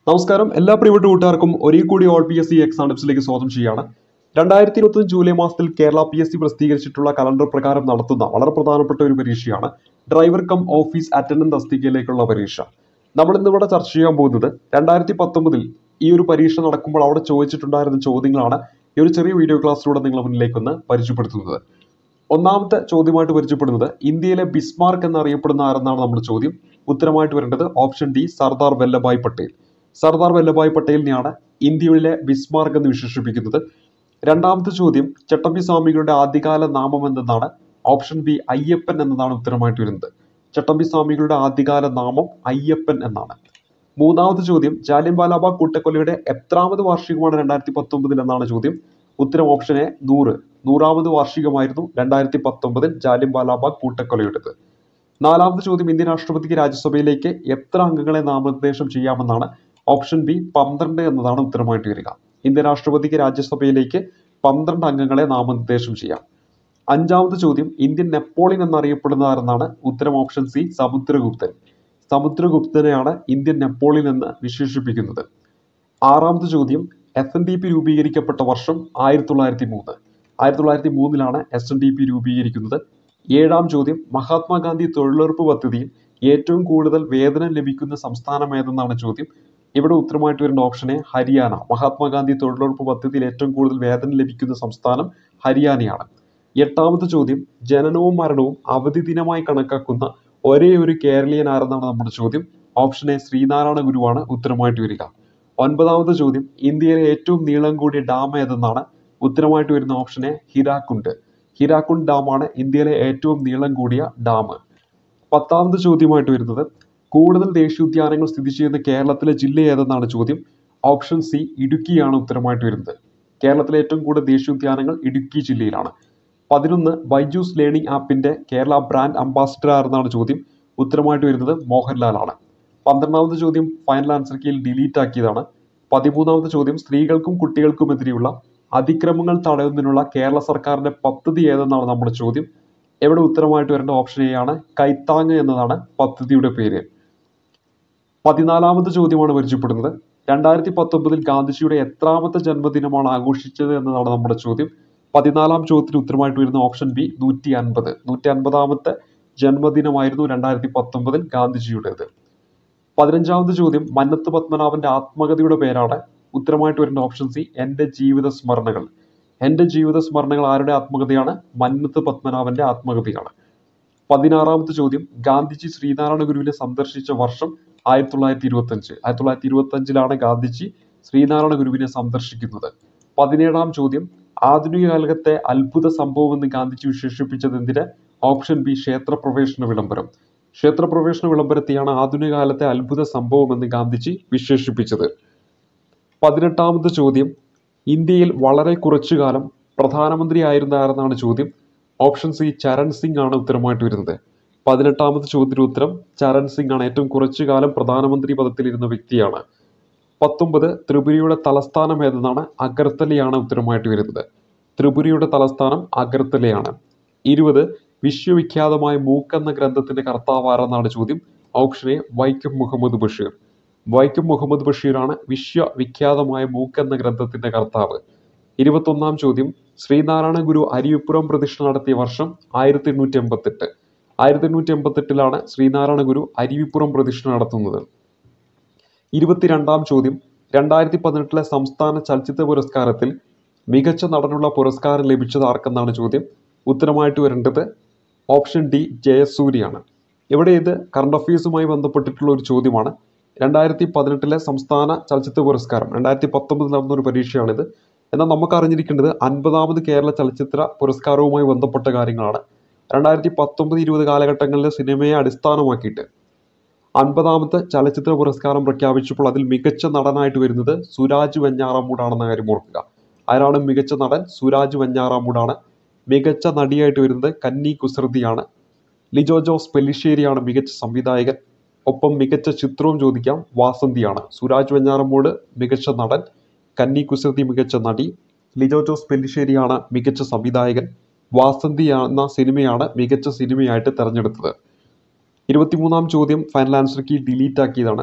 നമസ്കാരം എല്ലാ പ്രിയപ്പെട്ട കൂട്ടുകാർക്കും ഒരേ കൂടി all P S C exam ടിപ്സിലേക്ക് സ്വാഗതം ചെയ്യാണ് രണ്ടായിരത്തി ഇരുപത്തി ജൂലൈ മാസത്തിൽ കേരള പി എസ് സി പ്രസിദ്ധീകരിച്ചിട്ടുള്ള കലണ്ടർ പ്രകാരം നടത്തുന്ന വളരെ പ്രധാനപ്പെട്ട ഒരു പരീക്ഷയാണ് ഡ്രൈവർ കം ഓഫീസ് അറ്റൻഡന്റ് തസ്തികയിലേക്കുള്ള പരീക്ഷ നമ്മൾ ഇന്നിവിടെ ചർച്ച ചെയ്യാൻ പോകുന്നത് രണ്ടായിരത്തി പത്തൊമ്പതിൽ ഈ ഒരു പരീക്ഷ നടക്കുമ്പോൾ അവിടെ ചോദിച്ചിട്ടുണ്ടായിരുന്ന ചോദ്യങ്ങളാണ് ഈ ഒരു ചെറിയ വീഡിയോ ക്ലാസ്സിലൂടെ നിങ്ങളുടെ മുന്നിലേക്ക് ഒന്ന് പരിചയപ്പെടുത്തുന്നത് ഒന്നാമത്തെ ചോദ്യമായിട്ട് പരിചയപ്പെടുന്നത് ഇന്ത്യയിലെ ബിസ്മാർക്ക് എന്നറിയപ്പെടുന്ന ആരെന്നാണ് നമ്മുടെ ചോദ്യം ഉത്തരമായിട്ട് വരേണ്ടത് ഓപ്ഷൻ ഡി സർദാർ വല്ലഭായ് പട്ടേൽ സർദാർ വല്ലഭായ് പട്ടേലിനെയാണ് ഇന്ത്യയിലെ ബിസ്മാർക്ക് എന്ന് വിശേഷിപ്പിക്കുന്നത് രണ്ടാമത്തെ ചോദ്യം ചട്ടമ്പി സ്വാമികളുടെ ആദ്യകാല നാമം എന്തെന്നാണ് ഓപ്ഷൻ ബി അയ്യപ്പൻ എന്നതാണ് ഉത്തരമായിട്ട് വരുന്നത് ചട്ടമ്പി സ്വാമികളുടെ ആദ്യകാല നാമം അയ്യപ്പൻ എന്നാണ് മൂന്നാമത്തെ ചോദ്യം ജാലിയൻ വാലാബാഗ് കൂട്ടക്കൊലയുടെ എത്രാമത് വാർഷികമാണ് രണ്ടായിരത്തി പത്തൊമ്പതിൽ എന്നാണ് ചോദ്യം ഉത്തരം ഓപ്ഷൻ എ നൂറ് നൂറാമത് വാർഷികമായിരുന്നു രണ്ടായിരത്തി പത്തൊമ്പതിൽ ജാലിയൻ വാലാബാഗ് കൂട്ടക്കൊലയുടേത് നാലാമത്തെ ചോദ്യം ഇന്ത്യൻ രാഷ്ട്രപതിക്ക് രാജ്യസഭയിലേക്ക് എത്ര അംഗങ്ങളെ നാമനിർദ്ദേശം ചെയ്യാമെന്നാണ് ഓപ്ഷൻ ബി പന്ത്രണ്ട് എന്നതാണ് ഉത്തരമായിട്ട് വരിക ഇന്ത്യൻ രാഷ്ട്രപതിക്ക് രാജ്യസഭയിലേക്ക് പന്ത്രണ്ട് അംഗങ്ങളെ നാമനിർദ്ദേശം ചെയ്യാം അഞ്ചാമത്തെ ചോദ്യം ഇന്ത്യൻ നെപ്പോളിയൻ എന്നറിയപ്പെടുന്ന ആരെന്നാണ് ഉത്തരം ഓപ്ഷൻ സി സമുദ്രഗുപ്തൻ സമുദ്രഗുപ്തനെയാണ് ഇന്ത്യൻ നെപ്പോളിയൻ എന്ന് വിശേഷിപ്പിക്കുന്നത് ആറാമത്തെ ചോദ്യം എസ് എൻ ഡി പി രൂപീകരിക്കപ്പെട്ട വർഷം ആയിരത്തി തൊള്ളായിരത്തി മൂന്ന് ആയിരത്തി തൊള്ളായിരത്തി മൂന്നിലാണ് എസ് എൻ ഡി പി രൂപീകരിക്കുന്നത് ഏഴാം ചോദ്യം മഹാത്മാഗാന്ധി തൊഴിലുറപ്പ് പദ്ധതിയിൽ ഏറ്റവും കൂടുതൽ വേതനം ലഭിക്കുന്ന സംസ്ഥാനം ഏതെന്നാണ് ചോദ്യം ഇവിടെ ഉത്തരമായിട്ട് വരുന്ന ഓപ്ഷനെ ഹരിയാന മഹാത്മാഗാന്ധി തൊഴിലുറപ്പ് പദ്ധതിയിൽ ഏറ്റവും കൂടുതൽ വേതനം ലഭിക്കുന്ന സംസ്ഥാനം ഹരിയാനയാണ് എട്ടാമത്തെ ചോദ്യം ജനനവും മരണവും അവധി ദിനമായി കണക്കാക്കുന്ന ഒരേ ഒരു കേരളീയൻ ആരെന്നാണ് നമ്മുടെ ചോദ്യം ഓപ്ഷൻ എ ശ്രീനാരായണ ഗുരുവാണ് ഉത്തരമായിട്ട് വരിക ഒൻപതാമത്തെ ചോദ്യം ഇന്ത്യയിലെ ഏറ്റവും നീളം കൂടിയ ഡാം ഏതെന്നാണ് ഉത്തരമായിട്ട് വരുന്ന ഓപ്ഷൻ എ ഹിരാക്കുണ്ട് ഹിരാക്കുണ്ട് ഡാമാണ് ഇന്ത്യയിലെ ഏറ്റവും നീളം കൂടിയ ഡാം പത്താമത്തെ ചോദ്യമായിട്ട് വരുന്നത് കൂടുതൽ ദേശീയോദ്യാനങ്ങൾ സ്ഥിതി ചെയ്യുന്ന കേരളത്തിലെ ജില്ല ഏതെന്നാണ് ചോദ്യം ഓപ്ഷൻ സി ഇടുക്കിയാണ് ഉത്തരമായിട്ട് വരുന്നത് കേരളത്തിലെ ഏറ്റവും കൂടുതൽ ദേശീയോദ്യാനങ്ങൾ ഇടുക്കി ജില്ലയിലാണ് പതിനൊന്ന് ബൈജൂസ് ലേണിംഗ് ആപ്പിന്റെ കേരള ബ്രാൻഡ് അംബാസിഡർ ആരെന്നാണ് ചോദ്യം ഉത്തരമായിട്ട് വരുന്നത് മോഹൻലാൽ ആണ് പന്ത്രണ്ടാമത്തെ ചോദ്യം ഫൈനൽ ആൻസർ കീയിൽ ഡിലീറ്റ് ആക്കിയതാണ് പതിമൂന്നാമത്തെ ചോദ്യം സ്ത്രീകൾക്കും കുട്ടികൾക്കുമെതിരെയുള്ള അതിക്രമങ്ങൾ തടയുന്നതിനുള്ള കേരള സർക്കാരിന്റെ പദ്ധതി ഏതെന്നാണ് നമ്മുടെ ചോദ്യം എവിടെ ഉത്തരമായിട്ട് വരേണ്ട ഓപ്ഷൻ എ ആണ് കൈത്താങ് എന്നതാണ് പദ്ധതിയുടെ പേര് പതിനാലാമത്തെ ചോദ്യമാണ് പരിചയപ്പെടുന്നത് രണ്ടായിരത്തി പത്തൊമ്പതിൽ ഗാന്ധിജിയുടെ എത്രാമത്തെ ജന്മദിനമാണ് ആഘോഷിച്ചത് എന്നതാണ് നമ്മുടെ ചോദ്യം പതിനാലാം ചോദ്യത്തിന് ഉത്തരമായിട്ട് വരുന്ന ഓപ്ഷൻ ബി നൂറ്റി അൻപത് നൂറ്റി അൻപതാമത്തെ ജന്മദിനമായിരുന്നു രണ്ടായിരത്തി പത്തൊമ്പതിൽ ഗാന്ധിജിയുടേത് പതിനഞ്ചാമത്തെ ചോദ്യം മന്നത്ത് പത്മനാഭന്റെ ആത്മകഥയുടെ പേരാണ് ഉത്തരമായിട്ട് വരുന്ന ഓപ്ഷൻ സി എൻ്റെ ജീവിത സ്മരണകൾ എൻ്റെ ജീവിത സ്മരണകൾ ആരുടെ ആത്മകഥയാണ് മന്നത്ത് പത്മനാഭന്റെ ആത്മകഥയാണ് പതിനാറാമത്തെ ചോദ്യം ഗാന്ധിജി ശ്രീനാരായണ ഗുരുവിനെ സന്ദർശിച്ച വർഷം ആയിരത്തി തൊള്ളായിരത്തി ഇരുപത്തി അഞ്ച് ആയിരത്തി തൊള്ളായിരത്തി ഇരുപത്തി അഞ്ചിലാണ് ഗാന്ധിജി ശ്രീനാരായണ ഗുരുവിനെ സന്ദർശിക്കുന്നത് പതിനേഴാം ചോദ്യം ആധുനിക കാലത്തെ അത്ഭുത സംഭവം എന്ന് ഗാന്ധിജി വിശേഷിപ്പിച്ചത് എന്തിന് ഓപ്ഷൻ ബി ക്ഷേത്രപ്രവേശന വിളംബരം ക്ഷേത്രപ്രവേശന വിളംബരത്തെയാണ് ആധുനിക കാലത്തെ അത്ഭുത സംഭവം എന്ന് ഗാന്ധിജി വിശേഷിപ്പിച്ചത് പതിനെട്ടാമത്തെ ചോദ്യം ഇന്ത്യയിൽ വളരെ കുറച്ചു കാലം പ്രധാനമന്ത്രിയായിരുന്ന ആരെന്നാണ് ചോദ്യം ഓപ്ഷൻ സി ചരൺ സിംഗ് ആണ് ഉത്തരമായിട്ട് വരുന്നത് പതിനെട്ടാമത്തെ ചോദ്യത്തിന് ഉത്തരം ചരൺ സിംഗ് ആണ് ഏറ്റവും കുറച്ചു കാലം പ്രധാനമന്ത്രി പദത്തിലിരുന്ന വ്യക്തിയാണ് പത്തൊമ്പത് ത്രിപുരയുടെ തലസ്ഥാനം ഏതെന്നാണ് അഗർത്തലയാണ് ഉത്തരമായിട്ട് വരുന്നത് ത്രിപുരയുടെ തലസ്ഥാനം അഗർത്തലയാണ് ഇരുപത് വിശ്വവിഖ്യാതമായ മൂക്ക് എന്ന ഗ്രന്ഥത്തിന്റെ കർത്താവ് ആരെന്നാണ് ചോദ്യം ഓപ്ഷൻ എ വൈക്കം മുഹമ്മദ് ബഷീർ വൈക്കം മുഹമ്മദ് ബഷീറാണ് വിശ്വവിഖ്യാതമായ മൂക്ക് എന്ന ഗ്രന്ഥത്തിന്റെ കർത്താവ് ഇരുപത്തൊന്നാം ചോദ്യം ശ്രീനാരായണ ഗുരു അരിവിപ്പുറം പ്രതിഷ്ഠ നടത്തിയ വർഷം ആയിരത്തി എണ്ണൂറ്റി എൺപത്തെട്ട് ആയിരത്തി എണ്ണൂറ്റി എൺപത്തെട്ടിലാണ് ശ്രീനാരായണ ഗുരു അരുവിപ്പുറം പ്രതിഷ്ഠ നടത്തുന്നത് ഇരുപത്തിരണ്ടാം ചോദ്യം രണ്ടായിരത്തി പതിനെട്ടിലെ സംസ്ഥാന ചലച്ചിത്ര പുരസ്കാരത്തിൽ മികച്ച നടനുള്ള പുരസ്കാരം ലഭിച്ചത് ആർക്കെന്നാണ് ചോദ്യം ഉത്തരമായിട്ട് വരേണ്ടത് ഓപ്ഷൻ ഡി ജയസൂര്യാണ് ഇവിടെ ഇത് കറണ്ട് അഫയേഴ്സുമായി ബന്ധപ്പെട്ടിട്ടുള്ള ഒരു ചോദ്യമാണ് രണ്ടായിരത്തി പതിനെട്ടിലെ സംസ്ഥാന ചലച്ചിത്ര പുരസ്കാരം രണ്ടായിരത്തി പത്തൊമ്പതിൽ നടന്ന ഒരു പരീക്ഷയാണിത് എന്നാൽ നമുക്ക് അറിഞ്ഞിരിക്കേണ്ടത് അൻപതാമത് കേരള ചലച്ചിത്ര പുരസ്കാരവുമായി ബന്ധപ്പെട്ട കാര്യങ്ങളാണ് രണ്ടായിരത്തി പത്തൊമ്പത് ഇരുപത് കാലഘട്ടങ്ങളിലെ സിനിമയെ അടിസ്ഥാനമാക്കിയിട്ട് അൻപതാമത്തെ ചലച്ചിത്ര പുരസ്കാരം പ്രഖ്യാപിച്ചപ്പോൾ അതിൽ മികച്ച നടനായിട്ട് വരുന്നത് സുരാജ് വെഞ്ഞാറമൂടാണെന്ന കാര്യം ഓർക്കുക ആരാണ് മികച്ച നടൻ സുരാജ് വെഞ്ഞാറമൂടാണ് മികച്ച നടിയായിട്ട് വരുന്നത് കന്നി കുസൃതിയാണ് ലിജോ ജോസ് പെല്ലിശ്ശേരിയാണ് മികച്ച സംവിധായകൻ ഒപ്പം മികച്ച ചിത്രവും ചോദിക്കാം വാസന്തിയാണ് സുരാജ് വെഞ്ഞാറമൂട് മികച്ച നടൻ കന്നി കുസൃതി മികച്ച നടി ലിജോ ജോസ് പെല്ലിശ്ശേരിയാണ് മികച്ച സംവിധായകൻ വാസന്തി എന്ന സിനിമയാണ് മികച്ച സിനിമയായിട്ട് തെരഞ്ഞെടുത്തത് ഇരുപത്തിമൂന്നാം ചോദ്യം ഫൈനൽ ആൻസർ കീ ഡിലീറ്റ് ആക്കിയതാണ്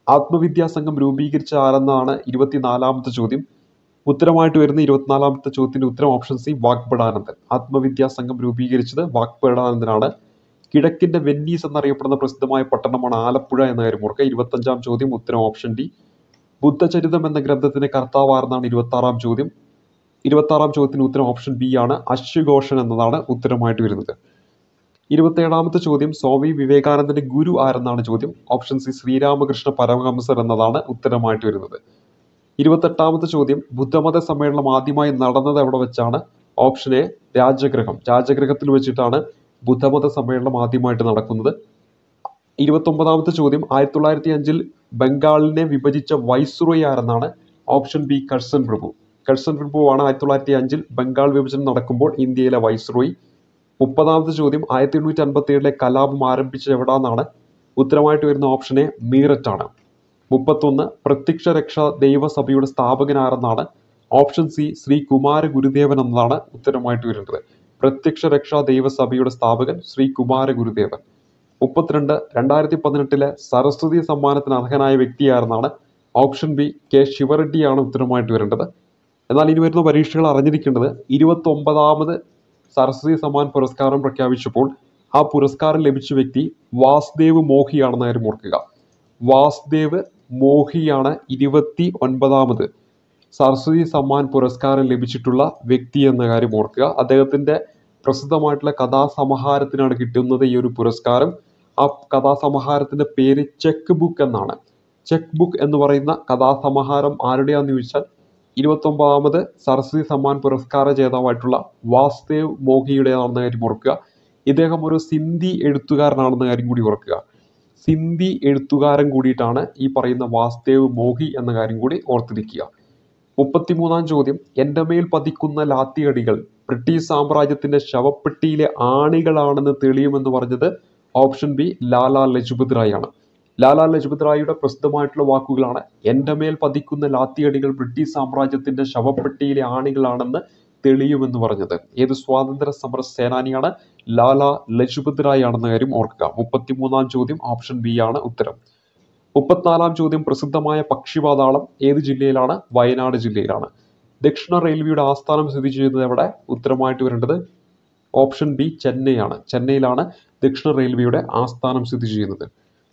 ആത്മവിദ്യാ സംഘം രൂപീകരിച്ച ആരെന്നാണ് ഇരുപത്തിനാലാമത്തെ ചോദ്യം ഉത്തരമായിട്ട് വരുന്ന ഇരുപത്തിനാലാമത്തെ ചോദ്യത്തിന്റെ ഉത്തരം ഓപ്ഷൻ സി വാഗ്ബടാനന്ദൻ ആത്മവിദ്യാ സംഘം രൂപീകരിച്ചത് വാഗ്ബടാനന്ദനാണ് കിഴക്കിന്റെ വെന്നീസ് എന്നറിയപ്പെടുന്ന പ്രസിദ്ധമായ പട്ടണമാണ് ആലപ്പുഴ എന്ന കാര്യം ഓർക്കുക ഇരുപത്തഞ്ചാം ചോദ്യം ഉത്തരം ഓപ്ഷൻ ഡി ബുദ്ധചരിതം എന്ന ഗ്രന്ഥത്തിന്റെ കർത്താവ് ആരെന്നാണ് ഇരുപത്തി ആറാം ചോദ്യം ഇരുപത്തി ആറാം ചോദ്യത്തിന് ഉത്തരം ഓപ്ഷൻ ബി ആണ് അശ്വഘോഷൻ എന്നതാണ് ഉത്തരമായിട്ട് വരുന്നത് ഇരുപത്തേഴാമത്തെ ചോദ്യം സ്വാമി വിവേകാനന്ദന്റെ ഗുരു ആരെന്നാണ് ചോദ്യം ഓപ്ഷൻ സി ശ്രീരാമകൃഷ്ണ പരമഹംസർ എന്നതാണ് ഉത്തരമായിട്ട് വരുന്നത് ഇരുപത്തെട്ടാമത്തെ ചോദ്യം ബുദ്ധമത സമ്മേളനം ആദ്യമായി നടന്നത് എവിടെ വെച്ചാണ് ഓപ്ഷൻ എ രാജഗ്രഹം രാജഗ്രഹത്തിൽ വെച്ചിട്ടാണ് ബുദ്ധമത സമ്മേളനം ആദ്യമായിട്ട് നടക്കുന്നത് ഇരുപത്തൊമ്പതാമത്തെ ചോദ്യം ആയിരത്തി തൊള്ളായിരത്തി അഞ്ചിൽ ബംഗാളിനെ വിഭജിച്ച വൈസ്രോയി ആരെന്നാണ് ഓപ്ഷൻ ബി കഴ്സൺ പ്രഭു കഴ്സൺ പ്രഭുവാണ് ആയിരത്തി തൊള്ളായിരത്തി അഞ്ചിൽ ബംഗാൾ വിഭജനം നടക്കുമ്പോൾ ഇന്ത്യയിലെ വൈസ്രോയി മുപ്പതാമത്തെ ചോദ്യം ആയിരത്തി എണ്ണൂറ്റി അൻപത്തി ഏഴിലെ കലാപം ആരംഭിച്ചത് എവിടാന്നാണ് ഉത്തരമായിട്ട് വരുന്ന ഓപ്ഷൻ എ മീററ്റ് ആണ് മുപ്പത്തൊന്ന് പ്രത്യക്ഷ രക്ഷാ ദൈവസഭയുടെ സ്ഥാപകൻ ആരെന്നാണ് ഓപ്ഷൻ സി ശ്രീ കുമാര ഗുരുദേവൻ എന്നതാണ് ഉത്തരമായിട്ട് വരുന്നത് പ്രത്യക്ഷ രക്ഷാ ദൈവസഭയുടെ സ്ഥാപകൻ ശ്രീ കുമാര ഗുരുദേവൻ മുപ്പത്തിരണ്ട് രണ്ടായിരത്തി പതിനെട്ടിലെ സരസ്വതി സമ്മാനത്തിന് അർഹനായ വ്യക്തിയാരെന്നാണ് ഓപ്ഷൻ ബി കെ ശിവറെഡ്ഡിയാണ് ഉത്തരമായിട്ട് വരേണ്ടത് എന്നാൽ ഇനി വരുന്ന പരീക്ഷകൾ അറിഞ്ഞിരിക്കേണ്ടത് ഇരുപത്തി ഒമ്പതാമത് സരസ്വതി സമ്മാൻ പുരസ്കാരം പ്രഖ്യാപിച്ചപ്പോൾ ആ പുരസ്കാരം ലഭിച്ച വ്യക്തി വാസുദേവ് മോഹിയാണെന്ന കാര്യം ഓർക്കുക വാസുദേവ് മോഹിയാണ് ഇരുപത്തി ഒൻപതാമത് സരസ്വതി സമ്മാൻ പുരസ്കാരം ലഭിച്ചിട്ടുള്ള വ്യക്തി എന്ന കാര്യം ഓർക്കുക അദ്ദേഹത്തിന്റെ പ്രസിദ്ധമായിട്ടുള്ള കഥാസമാഹാരത്തിനാണ് കിട്ടുന്നത് ഈ ഒരു പുരസ്കാരം ആ കഥാസമാഹാരത്തിന്റെ പേര് ചെക്ക് ബുക്ക് എന്നാണ് ചെക്ക് ബുക്ക് എന്ന് പറയുന്ന കഥാസമാഹാരം ആരുടെയാന്ന് ചോദിച്ചാൽ ഇരുപത്തൊമ്പതാമത് സരസ്വതി സമ്മാൻ പുരസ്കാര ജേതാവായിട്ടുള്ള വാസുദേവ് മോഹിയുടേതാണെന്ന കാര്യം ഓർക്കുക ഇദ്ദേഹം ഒരു സിന്ധി എഴുത്തുകാരനാണെന്ന കാര്യം കൂടി ഓർക്കുക സിന്ധി എഴുത്തുകാരൻ കൂടിയിട്ടാണ് ഈ പറയുന്ന വാസുദേവ് മോഹി എന്ന കാര്യം കൂടി ഓർത്തിരിക്കുക മുപ്പത്തിമൂന്നാം ചോദ്യം എൻ്റെ മേൽ പതിക്കുന്ന ലാത്തിയടികൾ ബ്രിട്ടീഷ് സാമ്രാജ്യത്തിന്റെ ശവപ്പെട്ടിയിലെ ആണികളാണെന്ന് തെളിയുമെന്ന് പറഞ്ഞത് ഓപ്ഷൻ ബി ലാലാ ലജ്പത് റായ് ആണ് ലാലാ ലജ്പത് റായിയുടെ പ്രസിദ്ധമായിട്ടുള്ള വാക്കുകളാണ് എൻ്റെ മേൽ പതിക്കുന്ന ലാത്തിയടികൾ ബ്രിട്ടീഷ് സാമ്രാജ്യത്തിന്റെ ശവപ്പെട്ടിയിലെ ആണികളാണെന്ന് തെളിയുമെന്ന് പറഞ്ഞത് ഏത് സ്വാതന്ത്ര്യ സമര സേനാനിയാണ് ലാലാ ലജ്പത് റായ് ആണെന്ന കാര്യം ഓർക്കുക മുപ്പത്തിമൂന്നാം ചോദ്യം ഓപ്ഷൻ ബി ആണ് ഉത്തരം മുപ്പത്തിനാലാം ചോദ്യം പ്രസിദ്ധമായ പക്ഷിപാതാളം ഏത് ജില്ലയിലാണ് വയനാട് ജില്ലയിലാണ് ദക്ഷിണ റെയിൽവേയുടെ ആസ്ഥാനം സ്ഥിതി ചെയ്യുന്നത് എവിടെ ഉത്തരമായിട്ട് വരേണ്ടത് ഓപ്ഷൻ ബി ചെന്നൈയാണ് ചെന്നൈയിലാണ് ദക്ഷിണ റെയിൽവേയുടെ ആസ്ഥാനം സ്ഥിതി ചെയ്യുന്നത്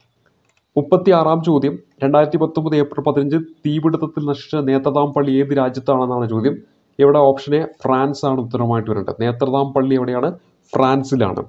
മുപ്പത്തി ആറാം ചോദ്യം രണ്ടായിരത്തി പത്തൊമ്പത് ഏപ്രിൽ പതിനഞ്ച് തീപിടുത്തത്തിൽ നശിച്ച നേത്രദാം പള്ളി ഏത് രാജ്യത്താണെന്നാണ് ചോദ്യം ഇവിടെ ഓപ്ഷൻ എ ഫ്രാൻസ് ആണ് ഉത്തരമായിട്ട് വരേണ്ടത് നേത്രദാം പള്ളി എവിടെയാണ് ഫ്രാൻസിലാണ്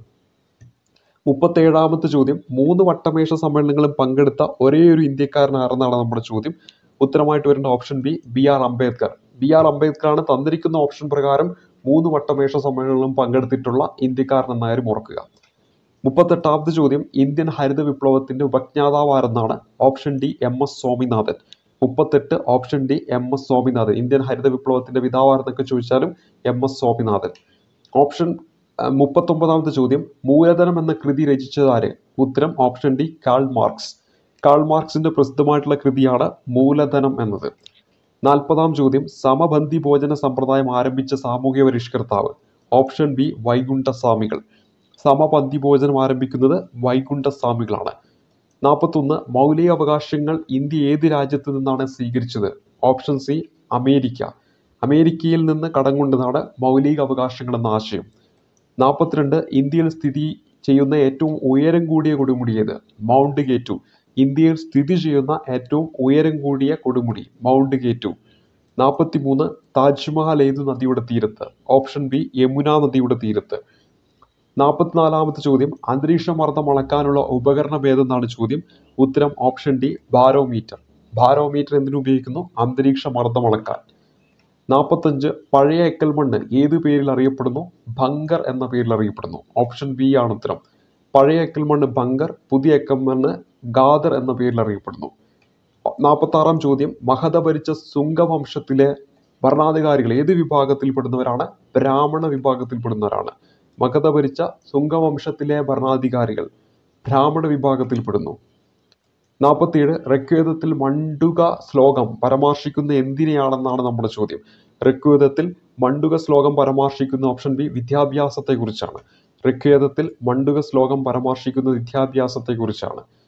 മുപ്പത്തേഴാമത്തെ ചോദ്യം മൂന്ന് വട്ടമേശ സമ്മേളനങ്ങളും പങ്കെടുത്ത ഒരേ ഒരു ഇന്ത്യക്കാരൻ ആരെന്നാണ് നമ്മുടെ ചോദ്യം ഉത്തരമായിട്ട് വരേണ്ട option B B R Ambedkar B R Ambedkar ആണ് തന്നിരിക്കുന്ന ഓപ്ഷൻ പ്രകാരം മൂന്ന് വട്ടമേശ സമ്മേളനങ്ങളും പങ്കെടുത്തിട്ടുള്ള ഇന്ത്യക്കാരൻ എന്ന കാര്യം ഓർക്കുക മുപ്പത്തെട്ടാമത്തെ ചോദ്യം ഇന്ത്യൻ ഹരിത വിപ്ലവത്തിന്റെ ഉപജ്ഞാതാവ് ആരെന്നാണ് option D M S Swaminathan മുപ്പത്തെട്ട് option D M S Swaminathan Indian ഹരിത വിപ്ലവത്തിന്റെ പിതാവാരെന്നൊക്കെ ചോദിച്ചാലും എം എസ് സ്വാമിനാഥൻ ഓപ്ഷൻ അഹ് മുപ്പത്തൊമ്പതാമത്തെ ചോദ്യം മൂലധനം എന്ന കൃതി രചിച്ചതാര് ഉത്തരം option D Karl Marx Karl മാർക്സിന്റെ പ്രസിദ്ധമായിട്ടുള്ള കൃതിയാണ് മൂലധനം എന്നത് നാൽപ്പതാം ചോദ്യം സമബന്ധി ഭോജന സമ്പ്രദായം ആരംഭിച്ച സാമൂഹ്യ പരിഷ്കർത്താവ് ഓപ്ഷൻ ബി വൈകുണ്ഠസ്വാമികൾ സമപന്തി ഭോജനം ആരംഭിക്കുന്നത് വൈകുണ്ഠസ്വാമികളാണ് നാൽപ്പത്തൊന്ന് മൗലിക അവകാശങ്ങൾ ഇന്ത്യ ഏത് രാജ്യത്ത് നിന്നാണ് സ്വീകരിച്ചത് ഓപ്ഷൻ സി അമേരിക്ക അമേരിക്കയിൽ നിന്ന് കടം കൊണ്ടതാണ് മൗലിക അവകാശങ്ങൾ എന്ന ആശയം നാൽപ്പത്തിരണ്ട് ഇന്ത്യയിൽ സ്ഥിതി ചെയ്യുന്ന ഏറ്റവും ഉയരം കൂടിയ കൊടുമുടി ഏത് മൗണ്ട് കേറ്റു ഇന്ത്യയിൽ സ്ഥിതി ചെയ്യുന്ന ഏറ്റവും ഉയരം കൂടിയ കൊടുമുടി മൗണ്ട് കേറ്റു നാൽപ്പത്തി മൂന്ന് താജ്മഹൽ ഏത് നദിയുടെ തീരത്ത് ഓപ്ഷൻ ബി യമുന നദിയുടെ തീരത്ത് നാൽപ്പത്തിനാലാമത്തെ ചോദ്യം അന്തരീക്ഷ മർദ്ദം അളക്കാനുള്ള ഉപകരണം ഏതെന്നാണ് ചോദ്യം ഉത്തരം ഓപ്ഷൻ ഡി ബാരോമീറ്റർ ബാരോമീറ്റർ എന്തിനു ഉപയോഗിക്കുന്നു അന്തരീക്ഷ മർദ്ദം അളക്കാൻ നാൽപ്പത്തഞ്ച് പഴയ എക്കൽമണ്ണ് ഏത് പേരിൽ അറിയപ്പെടുന്നു ബങ്കർ എന്ന പേരിൽ അറിയപ്പെടുന്നു ഓപ്ഷൻ ബി ആണ് ഉത്തരം പഴയ എക്കൽമണ്ണ് ബങ്കർ പുതിയ എക്കൽമണ്ണ് ഗാദർ എന്ന പേരിൽ അറിയപ്പെടുന്നു നാൽപ്പത്തി ആറാം ചോദ്യം മഹത ഭരിച്ച സുംഗവംശത്തിലെ ഭരണാധികാരികൾ ഏത് വിഭാഗത്തിൽപ്പെടുന്നവരാണ് ബ്രാഹ്മണ വിഭാഗത്തിൽപ്പെടുന്നവരാണ് മഗധ ഭരിച്ച സുംഗവംശത്തിലെ ഭരണാധികാരികൾ ബ്രാഹ്മണ വിഭാഗത്തിൽപ്പെടുന്നു നാൽപ്പത്തിയേഴ് ഋഗ്വേദത്തിൽ മണ്ഡുക ശ്ലോകം പരാമർശിക്കുന്ന എന്തിനെയാണെന്നാണ് നമ്മുടെ ചോദ്യം ഋഗ്വേദത്തിൽ മണ്ഡുക ശ്ലോകം പരാമർശിക്കുന്ന ഓപ്ഷൻ ബി വിദ്യാഭ്യാസത്തെക്കുറിച്ചാണ് ഋഗ്വേദത്തിൽ മണ്ഡുക ശ്ലോകം പരാമർശിക്കുന്ന വിദ്യാഭ്യാസത്തെക്കുറിച്ചാണ്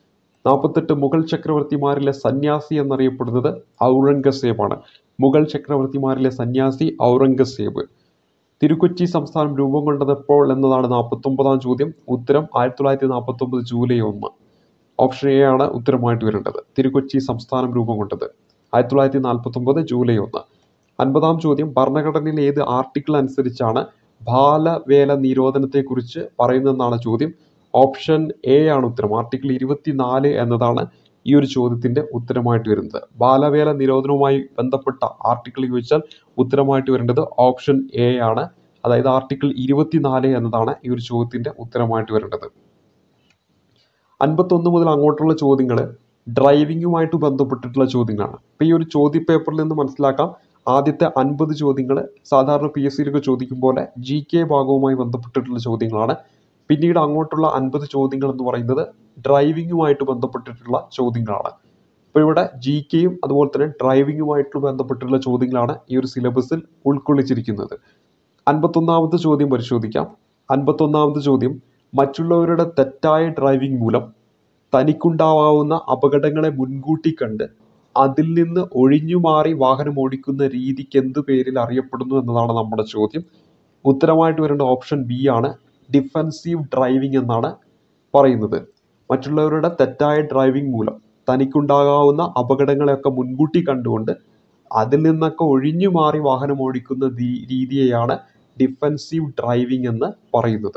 നാൽപ്പത്തെട്ട് മുഗൾ ചക്രവർത്തിമാരിലെ സന്യാസി എന്നറിയപ്പെടുന്നത് ഔറംഗസേബാണ് മുഗൾ ചക്രവർത്തിമാരിലെ സന്യാസി ഔറംഗസേബ് തിരുക്കൊച്ചി സംസ്ഥാനം രൂപം കൊണ്ടത് എപ്പോൾ എന്നതാണ് നാൽപ്പത്തൊമ്പതാം ചോദ്യം ഉത്തരം ആയിരത്തി തൊള്ളായിരത്തി നാൽപ്പത്തൊമ്പത് ജൂലൈ ഒന്ന് ഓപ്ഷൻ എ ആണ് ഉത്തരമായിട്ട് വരേണ്ടത് തിരുക്കൊച്ചി സംസ്ഥാനം രൂപം കൊണ്ടത് ആയിരത്തി തൊള്ളായിരത്തി നാൽപ്പത്തൊമ്പത് ജൂലൈ ഒന്ന് അൻപതാം ചോദ്യം ഭരണഘടനയിൽ ഏത് ആർട്ടിക്കിൾ അനുസരിച്ചാണ് ബാലവേല നിരോധനത്തെക്കുറിച്ച് പറയുന്നതെന്നാണ് ചോദ്യം ഓപ്ഷൻ എ ആണ് ഉത്തരം ആർട്ടിക്കിൾ ഇരുപത്തിനാല് എന്നതാണ് ഈ ഒരു ചോദ്യത്തിന്റെ ഉത്തരമായിട്ട് വരുന്നത് ബാലവേല നിരോധനവുമായി ബന്ധപ്പെട്ട ആർട്ടിക്കിൾ ചോദിച്ചാൽ ഉത്തരമായിട്ട് വരേണ്ടത് ഓപ്ഷൻ എ ആണ് അതായത് ആർട്ടിക്കിൾ ഇരുപത്തിനാല് എന്നതാണ് ഈ ഒരു ചോദ്യത്തിന്റെ ഉത്തരമായിട്ട് വരേണ്ടത് അൻപത്തൊന്ന് മുതൽ അങ്ങോട്ടുള്ള ചോദ്യങ്ങൾ ഡ്രൈവിങ്ങുമായിട്ട് ബന്ധപ്പെട്ടിട്ടുള്ള ചോദ്യങ്ങളാണ് അപ്പോൾ ഈ ഒരു ചോദ്യ പേപ്പറിൽ നിന്ന് മനസ്സിലാക്കാം ആദ്യത്തെ അൻപത് ചോദ്യങ്ങൾ സാധാരണ പി എസ് സിയിലൊക്കെ ചോദിക്കും പോലെ ജി കെ ഭാഗവുമായി ബന്ധപ്പെട്ടിട്ടുള്ള ചോദ്യങ്ങളാണ് പിന്നീട് അങ്ങോട്ടുള്ള അൻപത് ചോദ്യങ്ങൾ എന്ന് പറയുന്നത് ഡ്രൈവിങ്ങുമായിട്ട് ബന്ധപ്പെട്ടിട്ടുള്ള ചോദ്യങ്ങളാണ് അപ്പോൾ ഇവിടെ ജി കെയും അതുപോലെ തന്നെ ഡ്രൈവിങ്ങുമായിട്ട് ബന്ധപ്പെട്ടിട്ടുള്ള ചോദ്യങ്ങളാണ് ഈ ഒരു സിലബസിൽ ഉൾക്കൊള്ളിച്ചിരിക്കുന്നത് അൻപത്തൊന്നാമത്തെ ചോദ്യം പരിശോധിക്കാം അൻപത്തൊന്നാമത്തെ ചോദ്യം മറ്റുള്ളവരുടെ തെറ്റായ ഡ്രൈവിംഗ് മൂലം തനിക്കുണ്ടാവാവുന്ന അപകടങ്ങളെ മുൻകൂട്ടി കണ്ട് അതിൽ നിന്ന് ഒഴിഞ്ഞു മാറി വാഹനം ഓടിക്കുന്ന രീതിക്ക് എന്ത് പേരിൽ അറിയപ്പെടുന്നു എന്നതാണ് നമ്മുടെ ചോദ്യം ഉത്തരമായിട്ട് വരേണ്ട ഓപ്ഷൻ ബി ആണ് ഡിഫൻസീവ് ഡ്രൈവിംഗ് എന്നാണ് പറയുന്നത് മറ്റുള്ളവരുടെ തെറ്റായ ഡ്രൈവിംഗ് മൂലം തനിക്കുണ്ടാകാവുന്ന അപകടങ്ങളെയൊക്കെ മുൻകൂട്ടി കണ്ടുകൊണ്ട് അതിൽ നിന്നൊക്കെ ഒഴിഞ്ഞു മാറി വാഹനം ഓടിക്കുന്ന രീ- രീതിയെയാണ് ഡിഫൻസീവ് ഡ്രൈവിംഗ് എന്ന് പറയുന്നത്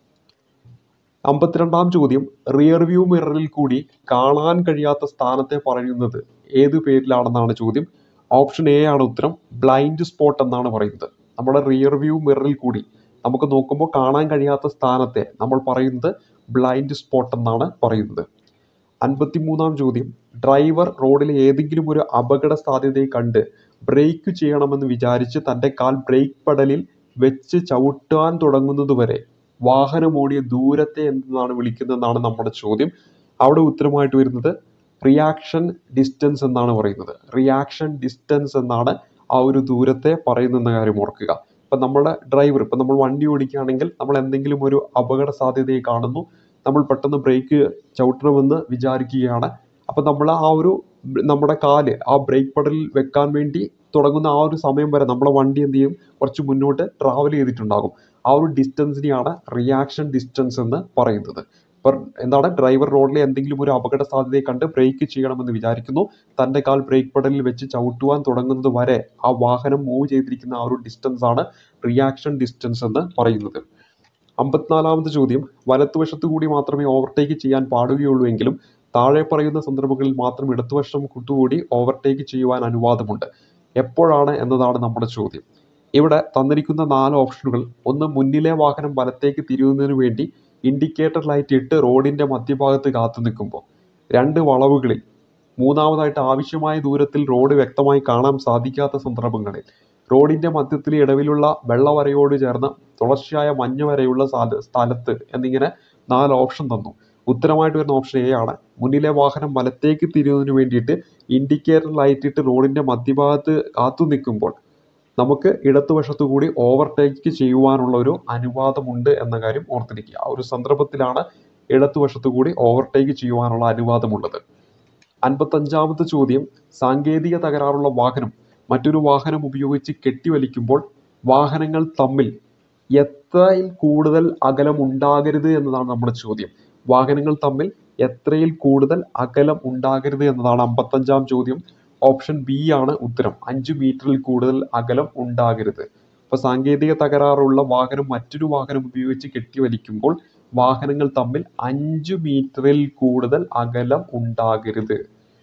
അമ്പത്തിരണ്ടാം ചോദ്യം റിയർ വ്യൂ മിററിൽ കൂടി കാണാൻ കഴിയാത്ത സ്ഥാനത്തെ പറയുന്നത് ഏത് പേരിലാണെന്നാണ് ചോദ്യം ഓപ്ഷൻ എ ആണ് ഉത്തരം ബ്ലൈൻഡ് സ്പോട്ട് എന്നാണ് പറയുന്നത് നമ്മുടെ റിയർ വ്യൂ മിററിൽ കൂടി നമുക്ക് നോക്കുമ്പോൾ കാണാൻ കഴിയാത്ത സ്ഥാനത്തെ നമ്മൾ പറയുന്നത് ബ്ലൈൻഡ് സ്പോട്ട് എന്നാണ് പറയുന്നത് അൻപത്തിമൂന്നാം ചോദ്യം ഡ്രൈവർ റോഡിൽ ഏതെങ്കിലും ഒരു അപകട സാധ്യതയെ കണ്ട് ബ്രേക്ക് ചെയ്യണമെന്ന് വിചാരിച്ച് തൻ്റെ കാൽ ബ്രേക്ക് പെഡലിൽ വെച്ച് ചവിട്ടാൻ തുടങ്ങുന്നതുവരെ വാഹനം ഓടിയ ദൂരത്തെ എന്താണ് വിളിക്കുന്നതെന്നാണ് നമ്മുടെ ചോദ്യം അവിടെ ഉത്തരമായിട്ട് വരുന്നത് റിയാക്ഷൻ ഡിസ്റ്റൻസ് എന്നാണ് പറയുന്നത് റിയാക്ഷൻ ഡിസ്റ്റൻസ് എന്നാണ് ആ ഒരു ദൂരത്തെ പറയുന്നെന്ന കാര്യം ഓർക്കുക ഇപ്പം നമ്മുടെ ഡ്രൈവർ ഇപ്പം നമ്മൾ വണ്ടി ഓടിക്കുകയാണെങ്കിൽ നമ്മൾ എന്തെങ്കിലും ഒരു അപകട സാധ്യതയെ കാണുന്നു നമ്മൾ പെട്ടെന്ന് ബ്രേക്ക് ചവിട്ടണമെന്ന് വിചാരിക്കുകയാണ് അപ്പം നമ്മൾ ആ ഒരു ബ് നമ്മുടെ കാല് ആ ബ്രേക്ക് പെഡലിൽ വെക്കാൻ വേണ്ടി തുടങ്ങുന്ന ആ ഒരു സമയം വരെ നമ്മുടെ വണ്ടി എന്ത് ചെയ്യും കുറച്ച് മുന്നോട്ട് ട്രാവൽ ചെയ്തിട്ടുണ്ടാകും ആ ഒരു ഡിസ്റ്റൻസിനെയാണ് റിയാക്ഷൻ ഡിസ്റ്റൻസ് എന്ന് പറയുന്നത് ഇപ്പം എന്താണ് ഡ്രൈവർ റോഡിലെ എന്തെങ്കിലും ഒരു അപകട സാധ്യതയെ കണ്ട് ബ്രേക്ക് ചെയ്യണമെന്ന് വിചാരിക്കുന്നു തൻ്റെ കാൽ ബ്രേക്ക് പെഡലിൽ വെച്ച് ചവിട്ടുവാൻ തുടങ്ങുന്നത് വരെ ആ വാഹനം മൂവ് ചെയ്തിരിക്കുന്ന ആ ഒരു ഡിസ്റ്റൻസ് ആണ് റിയാക്ഷൻ ഡിസ്റ്റൻസ് എന്ന് പറയുന്നത് അമ്പത്തിനാലാമത്തെ ചോദ്യം വലത്തുവശത്തു കൂടി മാത്രമേ ഓവർടേക്ക് ചെയ്യാൻ പാടുകയുള്ളൂ എങ്കിലും താഴെ പറയുന്ന സന്ദർഭങ്ങളിൽ മാത്രം ഇടതുവശം കൂട്ടുകൂടി ഓവർടേക്ക് ചെയ്യുവാൻ അനുവാദമുണ്ട് എപ്പോഴാണ് എന്നതാണ് നമ്മുടെ ചോദ്യം ഇവിടെ തന്നിരിക്കുന്ന നാല് ഓപ്ഷനുകൾ ഒന്ന് മുന്നിലെ വാഹനം വലത്തേക്ക് തിരിയുന്നതിന് വേണ്ടി ഇൻഡിക്കേറ്റർ ലൈറ്റ് ഇട്ട് റോഡിന്റെ മധ്യഭാഗത്ത് കാത്തു നിൽക്കുമ്പോൾ രണ്ട് വളവുകളിൽ മൂന്നാമതായിട്ട് ആവശ്യമായ ദൂരത്തിൽ റോഡ് വ്യക്തമായി കാണാൻ സാധിക്കാത്ത സന്ദർഭങ്ങളിൽ റോഡിന്റെ മധ്യത്തിൽ ഇടവിലുള്ള വെള്ളവരയോട് ചേർന്ന് തുടർച്ചയായ മഞ്ഞ വരയുള്ള സ്ഥല സ്ഥലത്ത് എന്നിങ്ങനെ നാല് ഓപ്ഷൻ തന്നു ഉത്തരമായിട്ട് വരുന്ന ഓപ്ഷൻ എ ആണ് മുന്നിലെ വാഹനം വലത്തേക്ക് തിരിയുന്നതിന് വേണ്ടിയിട്ട് ഇൻഡിക്കേറ്റർ ലൈറ്റ് ഇട്ട് റോഡിന്റെ മധ്യഭാഗത്ത് കാത്തു നിൽക്കുമ്പോൾ നമുക്ക് ഇടതുവശത്തു കൂടി ഓവർടേക്ക് ചെയ്യുവാനുള്ള ഒരു അനുവാദമുണ്ട് എന്ന കാര്യം ഓർത്തിരിക്കുക ആ ഒരു സന്ദർഭത്തിലാണ് ഇടതുവശത്തു കൂടി ഓവർടേക്ക് ചെയ്യുവാനുള്ള അനുവാദമുള്ളത് അൻപത്തഞ്ചാമത്തെ ചോദ്യം സാങ്കേതിക തകരാറുള്ള വാഹനം മറ്റൊരു വാഹനം ഉപയോഗിച്ച് കെട്ടിവലിക്കുമ്പോൾ വാഹനങ്ങൾ തമ്മിൽ എത്രയിൽ കൂടുതൽ അകലം ഉണ്ടാകരുത് എന്നതാണ് നമ്മുടെ ചോദ്യം വാഹനങ്ങൾ തമ്മിൽ എത്രയിൽ കൂടുതൽ അകലം ഉണ്ടാകരുത് എന്നതാണ് അമ്പത്തഞ്ചാം ചോദ്യം ഓപ്ഷൻ ബി ആണ് ഉത്തരം അഞ്ച് മീറ്ററിൽ കൂടുതൽ അകലം ഉണ്ടാകരുത് അപ്പൊ സാങ്കേതിക തകരാറുള്ള വാഹനം മറ്റൊരു വാഹനം ഉപയോഗിച്ച് കെട്ടിവലിക്കുമ്പോൾ വാഹനങ്ങൾ തമ്മിൽ അഞ്ച് മീറ്ററിൽ കൂടുതൽ അകലം ഉണ്ടാകരുത്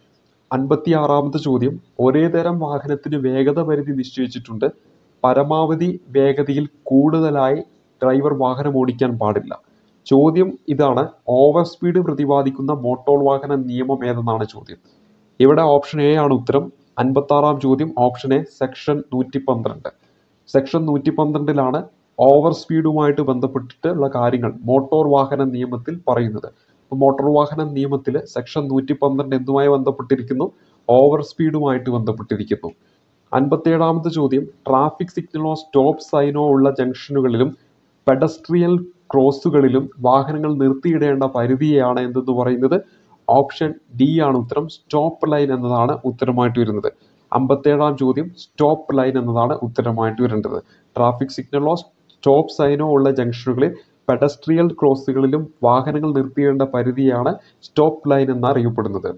അൻപത്തി ആറാമത്തെ ചോദ്യം ഒരേ തരം വാഹനത്തിന് വേഗത പരിധി നിശ്ചയിച്ചിട്ടുണ്ട് പരമാവധി വേഗതയിൽ കൂടുതലായി ഡ്രൈവർ വാഹനം ഓടിക്കാൻ പാടില്ല ചോദ്യം ഇതാണ് ഓവർ സ്പീഡ് പ്രതിപാദിക്കുന്ന മോട്ടോർ വാഹന നിയമം ഏതെന്നാണ് ചോദ്യം ഇവിടെ ഓപ്ഷൻ എ ആണ് ഉത്തരം അൻപത്തി ആറാം ചോദ്യം ഓപ്ഷൻ എ സെക്ഷൻ നൂറ്റി പന്ത്രണ്ട് സെക്ഷൻ നൂറ്റി പന്ത്രണ്ടിലാണ് ഓവർ സ്പീഡുമായിട്ട് ബന്ധപ്പെട്ടിട്ടുള്ള കാര്യങ്ങൾ മോട്ടോർ വാഹന നിയമത്തിൽ പറയുന്നത് അപ്പോൾ മോട്ടോർ വാഹന നിയമത്തിൽ സെക്ഷൻ നൂറ്റി പന്ത്രണ്ട് എന്തുമായി ബന്ധപ്പെട്ടിരിക്കുന്നു ഓവർ സ്പീഡുമായിട്ട് ബന്ധപ്പെട്ടിരിക്കുന്നു അൻപത്തേഴാമത്തെ ചോദ്യം ട്രാഫിക് സിഗ്നലോ സ്റ്റോപ്പ് സൈനോ ഉള്ള ജംഗ്ഷനുകളിലും പെഡസ്ട്രിയൽ ക്രോസുകളിലും വാഹനങ്ങൾ നിർത്തിയിടേണ്ട പരിധിയെയാണ് എന്തെന്ന് പറയുന്നത് ഓപ്ഷൻ ഡി ആണ് ഉത്തരം സ്റ്റോപ്പ് ലൈൻ എന്നതാണ് ഉത്തരമായിട്ട് വരുന്നത് അമ്പത്തേഴാം ചോദ്യം സ്റ്റോപ്പ് ലൈൻ എന്നതാണ് ഉത്തരമായിട്ട് വരേണ്ടത് ട്രാഫിക് സിഗ്നലോ സ്റ്റോപ്പ് സൈനോ ഉള്ള ജംഗ്ഷനുകളിൽ പെഡസ്ട്രിയൽ ക്രോസുകളിലും വാഹനങ്ങൾ നിർത്തിയിടേണ്ട പരിധിയാണ് സ്റ്റോപ്പ് ലൈൻ എന്നറിയപ്പെടുന്നത്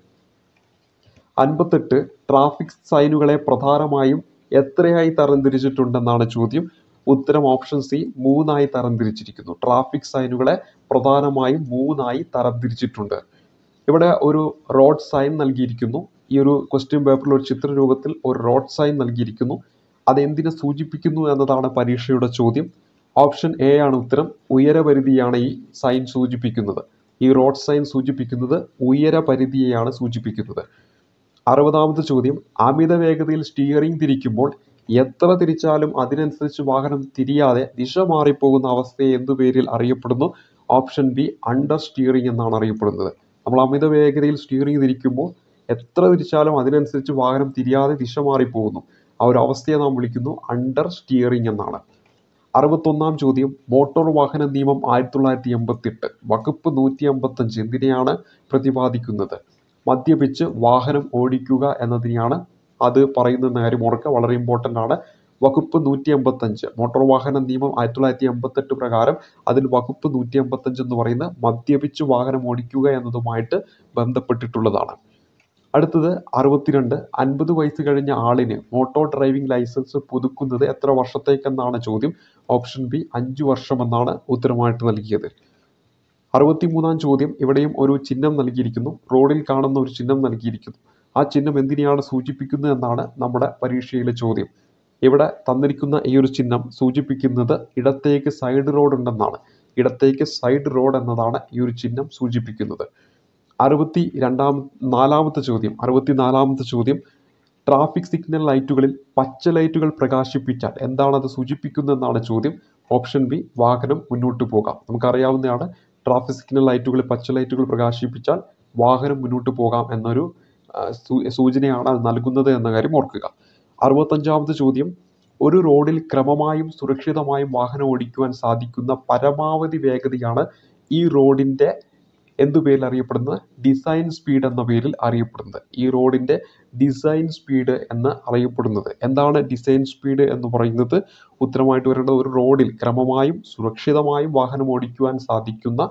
അൻപത്തെട്ട് ട്രാഫിക് സൈനുകളെ പ്രധാനമായും എത്രയായി തരംതിരിച്ചിട്ടുണ്ടെന്നാണ് ചോദ്യം ഉത്തരം ഓപ്ഷൻ സി മൂന്നായി തരംതിരിച്ചിരിക്കുന്നു ട്രാഫിക് സൈനുകളെ പ്രധാനമായും മൂന്നായി തരംതിരിച്ചിട്ടുണ്ട് ഇവിടെ ഒരു റോഡ് സൈൻ നൽകിയിരിക്കുന്നു ഈ ഒരു ക്വസ്റ്റ്യൻ പേപ്പറിൽ ഒരു ചിത്ര രൂപത്തിൽ ഒരു റോഡ് സൈൻ നൽകിയിരിക്കുന്നു അത് എന്തിനെ സൂചിപ്പിക്കുന്നു എന്നതാണ് പരീക്ഷയുടെ ചോദ്യം ഓപ്ഷൻ എ ആണ് ഉത്തരം ഉയരപരിധിയാണ് ഈ സൈൻ സൂചിപ്പിക്കുന്നത് ഈ റോഡ് സൈൻ സൂചിപ്പിക്കുന്നത് ഉയരപരിധിയെയാണ് സൂചിപ്പിക്കുന്നത് അറുപതാമത്തെ ചോദ്യം അമിത വേഗതയിൽ സ്റ്റിയറിംഗ് തിരിക്കുമ്പോൾ എത്ര തിരിച്ചാലും അതിനനുസരിച്ച് വാഹനം തിരിയാതെ ദിശ മാറിപ്പോകുന്ന അവസ്ഥയെ എന്തു പേരിൽ അറിയപ്പെടുന്നു ഓപ്ഷൻ ബി അണ്ടർ സ്റ്റിയറിംഗ് എന്നാണ് അറിയപ്പെടുന്നത് നമ്മൾ അമിത വേഗതയിൽ സ്റ്റിയറിംഗ് തിരിക്കുമ്പോൾ എത്ര തിരിച്ചാലും അതിനനുസരിച്ച് വാഹനം തിരിയാതെ ദിശ മാറിപ്പോകുന്നു ആ ഒരു അവസ്ഥയെ നാം വിളിക്കുന്നു അണ്ടർ സ്റ്റിയറിംഗ് എന്നാണ് അറുപത്തൊന്നാം ചോദ്യം മോട്ടോർ വാഹന നിയമം ആയിരത്തി തൊള്ളായിരത്തി എൺപത്തി എട്ട് വകുപ്പ് നൂറ്റി അമ്പത്തഞ്ച് എന്തിനെയാണ് പ്രതിപാദിക്കുന്നത് മദ്യപിച്ച് വാഹനം ഓടിക്കുക എന്നതിനെയാണ് അത് പറയുന്ന കാര്യം ഓർക്കുക വളരെ ഇമ്പോർട്ടൻ്റ് ആണ് വകുപ്പ് നൂറ്റി എൺപത്തഞ്ച് മോട്ടോർ വാഹന നിയമം ആയിരത്തി തൊള്ളായിരത്തി എൺപത്തെട്ട് പ്രകാരം അതിൽ വകുപ്പ് നൂറ്റി എൺപത്തഞ്ച് എന്ന് പറയുന്നത് മദ്യപിച്ച് വാഹനം ഓടിക്കുക എന്നതുമായിട്ട് ബന്ധപ്പെട്ടിട്ടുള്ളതാണ് അടുത്തത് അറുപത്തിരണ്ട് അൻപത് വയസ്സ് കഴിഞ്ഞ ആളിന് മോട്ടോർ ഡ്രൈവിംഗ് ലൈസൻസ് പുതുക്കുന്നത് എത്ര വർഷത്തേക്കെന്നാണ് ചോദ്യം ഓപ്ഷൻ ബി അഞ്ച് വർഷമെന്നാണ് ഉത്തരമായിട്ട് നൽകിയത് അറുപത്തിമൂന്നാം ചോദ്യം ഇവിടെയും ഒരു ചിഹ്നം നൽകിയിരിക്കുന്നു റോഡിൽ കാണുന്ന ഒരു ചിഹ്നം നൽകിയിരിക്കുന്നു ആ ചിഹ്നം എന്തിനെയാണ് സൂചിപ്പിക്കുന്നത് എന്നാണ് നമ്മുടെ പരീക്ഷയിലെ ചോദ്യം ഇവിടെ തന്നിരിക്കുന്ന ഈ ഒരു ചിഹ്നം സൂചിപ്പിക്കുന്നത് ഇടത്തേക്ക് സൈഡ് റോഡ് ഉണ്ടെന്നാണ് ഇടത്തേക്ക് സൈഡ് റോഡ് എന്നതാണ് ഈ ഒരു ചിഹ്നം സൂചിപ്പിക്കുന്നത് അറുപത്തി രണ്ടാം നാലാമത്തെ ചോദ്യം അറുപത്തി നാലാമത്തെ ചോദ്യം ട്രാഫിക് സിഗ്നൽ ലൈറ്റുകളിൽ പച്ച ലൈറ്റുകൾ പ്രകാശിപ്പിച്ചാൽ എന്താണ് അത് സൂചിപ്പിക്കുന്നതെന്നാണ് ചോദ്യം ഓപ്ഷൻ ബി വാഹനം മുന്നോട്ട് പോകാം നമുക്കറിയാവുന്നതാണ് ട്രാഫിക് സിഗ്നൽ ലൈറ്റുകളിൽ പച്ച ലൈറ്റുകൾ പ്രകാശിപ്പിച്ചാൽ വാഹനം മുന്നോട്ട് പോകാം എന്നൊരു ആ, സൂ- സൂചനയാണ് അത് നൽകുന്നത് എന്ന കാര്യം ഓർക്കുക അറുപത്തഞ്ചാമത്തെ ചോദ്യം ഒരു റോഡിൽ ക്രമമായും സുരക്ഷിതമായും വാഹനം ഓടിക്കുവാൻ സാധിക്കുന്ന പരമാവധി വേഗതയാണ് ഈ റോഡിൻ്റെ എന്തു പേരിൽ അറിയപ്പെടുന്നത് ഡിസൈൻ സ്പീഡ് എന്ന പേരിൽ അറിയപ്പെടുന്നത് ഈ റോഡിൻ്റെ ഡിസൈൻ സ്പീഡ് എന്ന് അറിയപ്പെടുന്നത് എന്താണ് ഡിസൈൻ സ്പീഡ് എന്ന് പറയുന്നത് ഉത്തരമായിട്ട് വരേണ്ടത് ഒരു റോഡിൽ ക്രമമായും സുരക്ഷിതമായും വാഹനം ഓടിക്കുവാൻ സാധിക്കുന്ന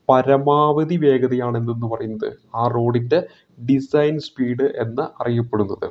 പരമാവധി വേഗതയാണ് എന്തെന്ന് പറയുന്നത് ആ റോഡിൻ്റെ ഡിസൈൻ സ്പീഡ് എന്ന് അറിയപ്പെടുന്നത്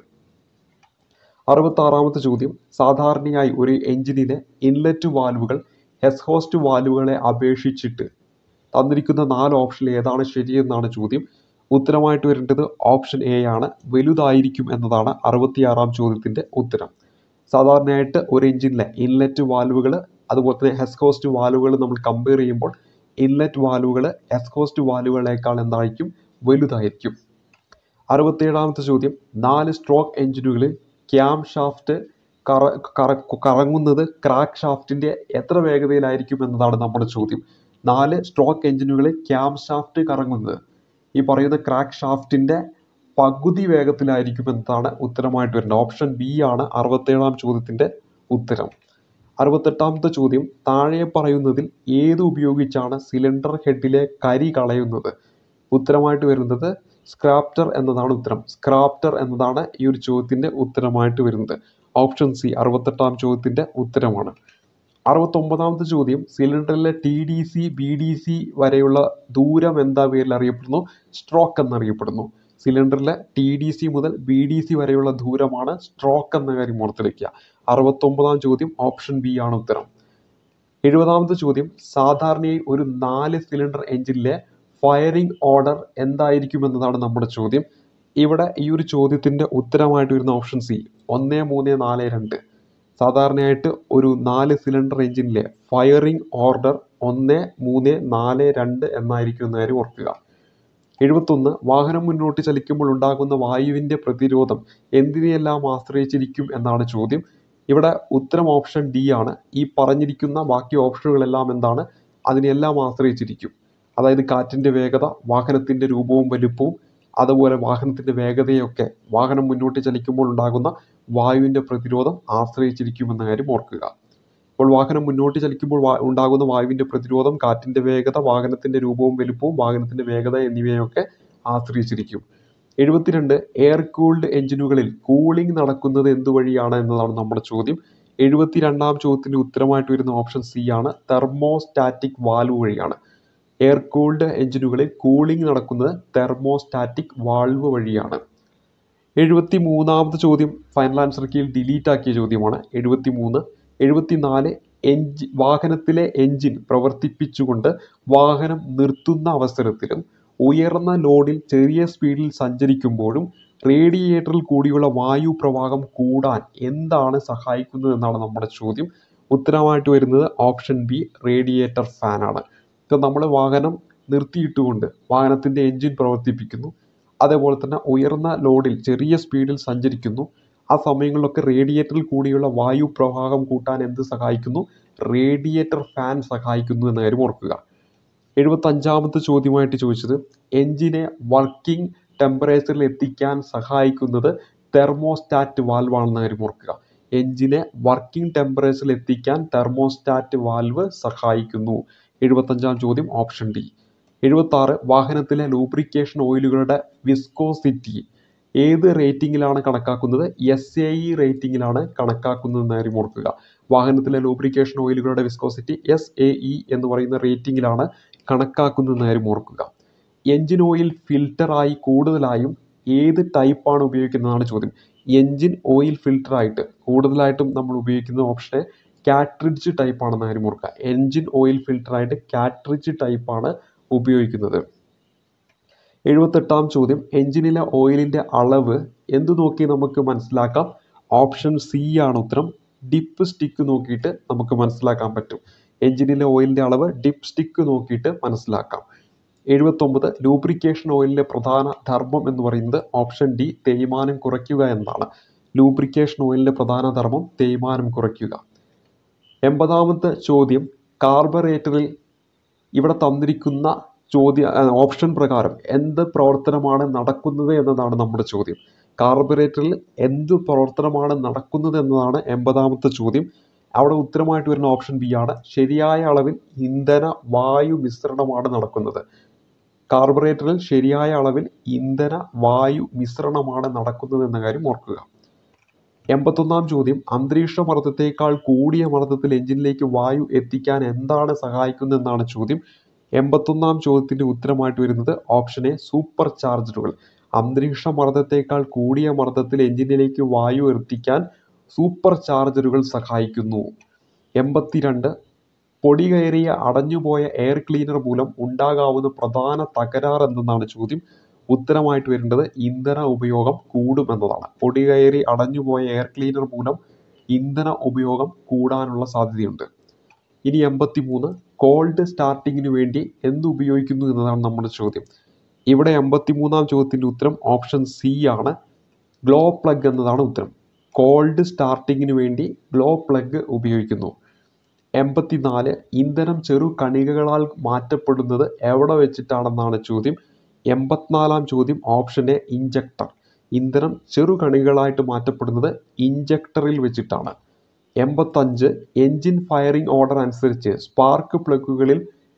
അറുപത്താറാമത്തെ ചോദ്യം സാധാരണയായി ഒരു എഞ്ചിനിലെ ഇൻലെറ്റ് വാൽവുകൾ എക്സ്ഹോസ്റ്റ് വാൽവുകളെ അപേക്ഷിച്ചിട്ട് തന്നിരിക്കുന്ന നാല് ഓപ്ഷനിൽ ഏതാണ് ശരിയെന്നാണ് ചോദ്യം ഉത്തരമായിട്ട് വരേണ്ടത് ഓപ്ഷൻ എ ആണ് വലുതായിരിക്കും എന്നതാണ് അറുപത്തിയാറാം ചോദ്യത്തിൻ്റെ ഉത്തരം സാധാരണയായിട്ട് ഒരു എഞ്ചിനിലെ ഇൻലെറ്റ് വാൽവുകൾ അതുപോലെ തന്നെ എക്സ്ഹോസ്റ്റ് വാൽവുകൾ നമ്മൾ കമ്പയർ ചെയ്യുമ്പോൾ ഇൻലെറ്റ് വാൽവുകൾ എക്സ്ഹോസ്റ്റ് വാൽവുകളേക്കാൾ എന്തായിരിക്കും വലുതായിരിക്കും അറുപത്തേഴാമത്തെ ചോദ്യം നാല് സ്ട്രോക്ക് എഞ്ചിനുകളിൽ ക്യാം ഷാഫ്റ്റ് കറ കറ കറങ്ങുന്നത് ക്രാക്ക് ഷാഫ്റ്റിൻ്റെ എത്ര വേഗതയിലായിരിക്കും എന്നതാണ് നമ്മുടെ ചോദ്യം നാല് സ്ട്രോക്ക് എഞ്ചിനുകളിൽ ക്യാം ഷാഫ്റ്റ് കറങ്ങുന്നത് ഈ പറയുന്ന ക്രാക്ക് ഷാഫ്റ്റിൻ്റെ പകുതി വേഗത്തിലായിരിക്കും എന്നതാണ് ഉത്തരമായിട്ട് വരുന്നത് ഓപ്ഷൻ ബി ആണ് അറുപത്തേഴാം ചോദ്യത്തിൻ്റെ ഉത്തരം അറുപത്തെട്ടാമത്തെ ചോദ്യം താഴെ പറയുന്നതിൽ ഏത് ഉപയോഗിച്ചാണ് സിലിണ്ടർ ഹെഡിലെ കരി കളയുന്നത് ഉത്തരമായിട്ട് വരുന്നത് സ്ക്രാപ്റ്റർ എന്നതാണ് ഉത്തരം സ്ക്രാപ്റ്റർ എന്നതാണ് ഈ ഒരു ചോദ്യത്തിൻ്റെ ഉത്തരമായിട്ട് വരുന്നത് ഓപ്ഷൻ സി അറുപത്തെട്ടാം ചോദ്യത്തിൻ്റെ ഉത്തരമാണ് അറുപത്തൊമ്പതാമത്തെ ചോദ്യം സിലിണ്ടറിലെ T D C B D C വരെയുള്ള ദൂരം എന്താ പേരിൽ അറിയപ്പെടുന്നു സ്ട്രോക്ക് എന്നറിയപ്പെടുന്നു സിലിണ്ടറിലെ ടി ഡി സി മുതൽ ബി ഡി സി വരെയുള്ള ദൂരമാണ് സ്ട്രോക്ക് എന്ന കാര്യം ഓർത്തെടുക്കുക അറുപത്തൊമ്പതാം ചോദ്യം ഓപ്ഷൻ ബി ആണ് ഉത്തരം എഴുപതാമത്തെ ചോദ്യം സാധാരണയായി ഒരു നാല് സിലിണ്ടർ എഞ്ചിനിലെ ഫയറിംഗ് ഓർഡർ എന്തായിരിക്കും എന്നതാണ് നമ്മുടെ ചോദ്യം ഇവിടെ ഈ ഒരു ചോദ്യത്തിൻ്റെ ഉത്തരമായിട്ട് വരുന്ന ഓപ്ഷൻ സി ഒന്ന് മൂന്ന് നാല് രണ്ട് സാധാരണയായിട്ട് ഒരു നാല് സിലിണ്ടർ എഞ്ചിനിലെ ഫയറിംഗ് ഓർഡർ ഒന്ന് മൂന്ന് നാല് രണ്ട് എന്നായിരിക്കും എന്ന കാര്യം ഓർക്കുക എഴുപത്തൊന്ന് വാഹനം മുന്നോട്ട് ചലിക്കുമ്പോൾ ഉണ്ടാകുന്ന വായുവിൻ്റെ പ്രതിരോധം എന്തിനെയെല്ലാം ആശ്രയിച്ചിരിക്കും എന്നാണ് ചോദ്യം ഇവിടെ ഉത്തരം ഓപ്ഷൻ ഡി ആണ് ഈ പറഞ്ഞിരിക്കുന്ന ബാക്കി ഓപ്ഷനുകളെല്ലാം എന്താണ് അതിനെല്ലാം ആശ്രയിച്ചിരിക്കും അതായത് കാറ്റിൻ്റെ വേഗത വാഹനത്തിൻ്റെ രൂപവും വലുപ്പവും അതുപോലെ വാഹനത്തിൻ്റെ വേഗതയൊക്കെ വാഹനം മുന്നോട്ട് ചലിക്കുമ്പോൾ ഉണ്ടാകുന്ന വായുവിൻ്റെ പ്രതിരോധം ആശ്രയിച്ചിരിക്കുമെന്ന കാര്യം ഓർക്കുക അപ്പോൾ വാഹനം മുന്നോട്ട് ചലിക്കുമ്പോൾ വാ ഉണ്ടാകുന്ന വായുവിൻ്റെ പ്രതിരോധം കാറ്റിൻ്റെ വേഗത വാഹനത്തിൻ്റെ രൂപവും വലുപ്പവും വാഹനത്തിൻ്റെ വേഗത എന്നിവയൊക്കെ ആശ്രയിച്ചിരിക്കും എഴുപത്തിരണ്ട് എയർ കൂൾഡ് എഞ്ചിനുകളിൽ കൂളിംഗ് നടക്കുന്നത് എന്തുവഴിയാണ് എന്നതാണ് നമ്മുടെ ചോദ്യം എഴുപത്തിരണ്ടാം ചോദ്യത്തിന്റെ ഉത്തരമായിട്ട് വരുന്ന ഓപ്ഷൻ സി ആണ് തെർമോസ്റ്റാറ്റിക് വാൽവ് വഴിയാണ് എയർ കൂൾഡ് എഞ്ചിനുകളിൽ കൂളിംഗ് നടക്കുന്നത് തെർമോസ്റ്റാറ്റിക് വാൾവ് വഴിയാണ് എഴുപത്തി മൂന്നാമത്തെ ചോദ്യം ഫൈനൽ ആൻസർ കീഴിൽ ഡിലീറ്റ് ആക്കിയ ചോദ്യമാണ് എഴുപത്തി മൂന്ന് എഴുപത്തിനാല് എഞ്ചി വാഹനത്തിലെ എഞ്ചിൻ പ്രവർത്തിപ്പിച്ചുകൊണ്ട് വാഹനം നിർത്തുന്ന അവസരത്തിലും ഉയർന്ന ലോഡിൽ ചെറിയ സ്പീഡിൽ സഞ്ചരിക്കുമ്പോഴും റേഡിയേറ്ററിൽ കൂടിയുള്ള വായു പ്രവാഹം കൂടാൻ എന്താണ് സഹായിക്കുന്നത് എന്നാണ് നമ്മുടെ ചോദ്യം ഉത്തരമായിട്ട് വരുന്നത് ഓപ്ഷൻ ബി റേഡിയേറ്റർ ഫാനാണ് ഇപ്പം നമ്മൾ വാഹനം നിർത്തിയിട്ടുകൊണ്ട് വാഹനത്തിൻ്റെ എൻജിൻ പ്രവർത്തിപ്പിക്കുന്നു അതേപോലെ തന്നെ ഉയർന്ന ലോഡിൽ ചെറിയ സ്പീഡിൽ സഞ്ചരിക്കുന്നു ആ സമയങ്ങളിലൊക്കെ റേഡിയേറ്ററിൽ കൂടിയുള്ള വായു പ്രവാഹം കൂട്ടാൻ എന്ത് സഹായിക്കുന്നു റേഡിയേറ്റർ ഫാൻ സഹായിക്കുന്നു എന്ന കാര്യം ഓർക്കുക എഴുപത്തഞ്ചാമത്തെ ചോദ്യമായിട്ട് ചോദിച്ചത് എഞ്ചിനെ വർക്കിംഗ് ടെമ്പറേച്ചറിൽ എത്തിക്കാൻ സഹായിക്കുന്നത് തെർമോസ്റ്റാറ്റ് വാൽവ് ആണെന്ന കാര്യം ഓർക്കുക എഞ്ചിനെ വർക്കിംഗ് ടെമ്പറേച്ചറിൽ എത്തിക്കാൻ തെർമോസ്റ്റാറ്റ് വാൽവ് സഹായിക്കുന്നു എഴുപത്തഞ്ചാം ചോദ്യം ഓപ്ഷൻ ഡി എഴുപത്തി ആറ് വാഹനത്തിലെ ലൂബ്രിക്കേഷൻ ഓയിലുകളുടെ വിസ്കോസിറ്റി ഏത് റേറ്റിംഗിലാണ് കണക്കാക്കുന്നത് എസ് എ ഇ റേറ്റിംഗിലാണ് കണക്കാക്കുന്നത് എന്ന കാര്യം ഓർക്കുക വാഹനത്തിലെ ലൂബ്രിക്കേഷൻ ഓയിലുകളുടെ വിസ്കോസിറ്റി എസ് എ ഇ എന്ന് പറയുന്ന റേറ്റിംഗിലാണ് കണക്കാക്കുന്നത് എന്ന കാര്യം ഓർക്കുക എൻജിൻ ഓയിൽ ഫിൽറ്ററായി കൂടുതലായും ഏത് ടൈപ്പാണ് ഉപയോഗിക്കുന്നതാണ് ചോദ്യം എൻജിൻ ഓയിൽ ഫിൽറ്ററായിട്ട് കൂടുതലായിട്ടും നമ്മൾ ഉപയോഗിക്കുന്ന ഓപ്ഷന് കാട്രിഡ്ജ് ടൈപ്പ് ആണെന്ന കാര്യം ഓർക്കുക എൻജിൻ ഓയിൽ ഫിൽറ്ററായിട്ട് കാട്രിഡ്ജ് ടൈപ്പാണ് ഉപയോഗിക്കുന്നത് എഴുപത്തെട്ടാം ചോദ്യം എഞ്ചിനിലെ ഓയിലിൻ്റെ അളവ് എന്ത് നോക്കി നമുക്ക് മനസ്സിലാക്കാം ഓപ്ഷൻ സി ആണ് ഉത്തരം ഡിപ്പ് സ്റ്റിക്ക് നോക്കിയിട്ട് നമുക്ക് മനസ്സിലാക്കാൻ പറ്റും എഞ്ചിനിലെ ഓയിലിൻ്റെ അളവ് ഡിപ്പ് സ്റ്റിക്ക് നോക്കിയിട്ട് മനസ്സിലാക്കാം എഴുപത്തൊമ്പത് ലൂബ്രിക്കേഷൻ ഓയിലിൻ്റെ പ്രധാന ധർമ്മം എന്ന് പറയുന്നത് ഓപ്ഷൻ ഡി തേയ്മാനം കുറയ്ക്കുക എന്നതാണ് ലൂബ്രിക്കേഷൻ ഓയിലിൻ്റെ പ്രധാന ധർമ്മം തേയ്മാനം കുറയ്ക്കുക എൺപതാമത്തെ ചോദ്യം കാർബറേറ്ററിൽ ഇവിടെ തന്നിരിക്കുന്ന ചോദ്യ ഓപ്ഷൻ പ്രകാരം എന്ത് പ്രവർത്തനമാണ് നടക്കുന്നത് എന്നതാണ് നമ്മുടെ ചോദ്യം കാർബറേറ്ററിൽ എന്ത് പ്രവർത്തനമാണ് നടക്കുന്നത് എന്നതാണ് എൺപതാമത്തെ ചോദ്യം അവിടെ ഉത്തരമായിട്ട് വരുന്ന ഓപ്ഷൻ ബി ആണ് ശരിയായ അളവിൽ ഇന്ധന വായു മിശ്രണമാണ് നടക്കുന്നത് കാർബറേറ്ററിൽ ശരിയായ അളവിൽ ഇന്ധന വായു മിശ്രണമാണ് നടക്കുന്നത് എന്ന കാര്യം ഓർക്കുക എൺപത്തൊന്നാം ചോദ്യം അന്തരീക്ഷ മർദ്ദത്തേക്കാൾ കൂടിയ മർദ്ദത്തിൽ എഞ്ചിനിലേക്ക് വായു എത്തിക്കാൻ എന്താണ് സഹായിക്കുന്നത് എന്നാണ് ചോദ്യം എൺപത്തൊന്നാം ചോദ്യത്തിന്റെ ഉത്തരമായിട്ട് വരുന്നത് ഓപ്ഷൻ എ സൂപ്പർ ചാർജറുകൾ അന്തരീക്ഷ മർദ്ദത്തേക്കാൾ കൂടിയ മർദ്ദത്തിൽ എഞ്ചിനിലേക്ക് വായു എത്തിക്കാൻ സൂപ്പർ ചാർജറുകൾ സഹായിക്കുന്നു എൺപത്തിരണ്ട് പൊടി കയറിയ അടഞ്ഞുപോയ എയർ ക്ലീനർ മൂലം ഉണ്ടാകാവുന്ന പ്രധാന തകരാർ എന്തെന്നാണ് ചോദ്യം ഉത്തരമായിട്ട് വരേണ്ടത് ഇന്ധന ഉപയോഗം കൂടുമെന്നതാണ് പൊടി കയറി അടഞ്ഞുപോയ എയർ ക്ലീനർ മൂലം ഇന്ധന ഉപയോഗം കൂടാനുള്ള സാധ്യതയുണ്ട് ഇനി എൺപത്തി മൂന്ന് കോൾഡ് സ്റ്റാർട്ടിങ്ങിന് വേണ്ടി എന്ത് ഉപയോഗിക്കുന്നു എന്നതാണ് നമ്മുടെ ചോദ്യം ഇവിടെ എൺപത്തി മൂന്നാം ചോദ്യത്തിൻ്റെ ഉത്തരം ഓപ്ഷൻ സി ആണ് ഗ്ലോ പ്ലഗ് എന്നതാണ് ഉത്തരം കോൾഡ് സ്റ്റാർട്ടിങ്ങിന് വേണ്ടി ഗ്ലോ പ്ലഗ് ഉപയോഗിക്കുന്നു എൺപത്തിനാല് ഇന്ധനം ചെറു കണികകളാൽ മാറ്റപ്പെടുന്നത് എവിടെ വെച്ചിട്ടാണെന്നാണ് ചോദ്യം എൺപത്തിനാലാം ചോദ്യം ഓപ്ഷൻ എ ഇഞ്ചക്ടർ ഇന്ധനം ചെറു കണികളായിട്ട് മാറ്റപ്പെടുന്നത് ഇഞ്ചക്ടറിൽ വെച്ചിട്ടാണ് എൺപത്തഞ്ച് എൻജിൻ ഫയറിംഗ് ഓർഡർ അനുസരിച്ച് സ്പാർക്ക് പ്ലഗുകളിൽ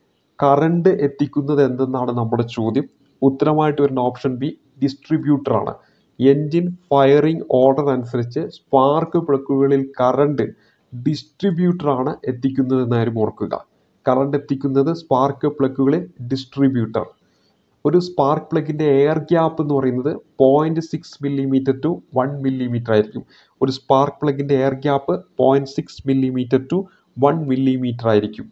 കറണ്ട് എത്തിക്കുന്നത് എന്തെന്നാണ് നമ്മുടെ ചോദ്യം ഉത്തരമായിട്ട് വരുന്ന ഓപ്ഷൻ ബി ഡിസ്ട്രിബ്യൂട്ടർ ആണ് എൻജിൻ ഫയറിംഗ് ഓർഡർ അനുസരിച്ച് സ്പാർക്ക് പ്ലഗുകളിൽ കറണ്ട് ഡിസ്ട്രിബ്യൂട്ടർ ആണ് എത്തിക്കുന്നത് എന്നാരും ഓർക്കുക കറണ്ട് എത്തിക്കുന്നത് സ്പാർക്ക് പ്ലഗുകളിൽ ഡിസ്ട്രിബ്യൂട്ടർ ഒരു സ്പാർക്ക് പ്ലഗിൻ്റെ എയർ ഗ്യാപ്പ് എന്ന് പറയുന്നത് point six millimetre to one millimetre ആയിരിക്കും ഒരു സ്പാർക്ക് പ്ലഗിൻ്റെ air gap point six millimetre to one millimetre ആയിരിക്കും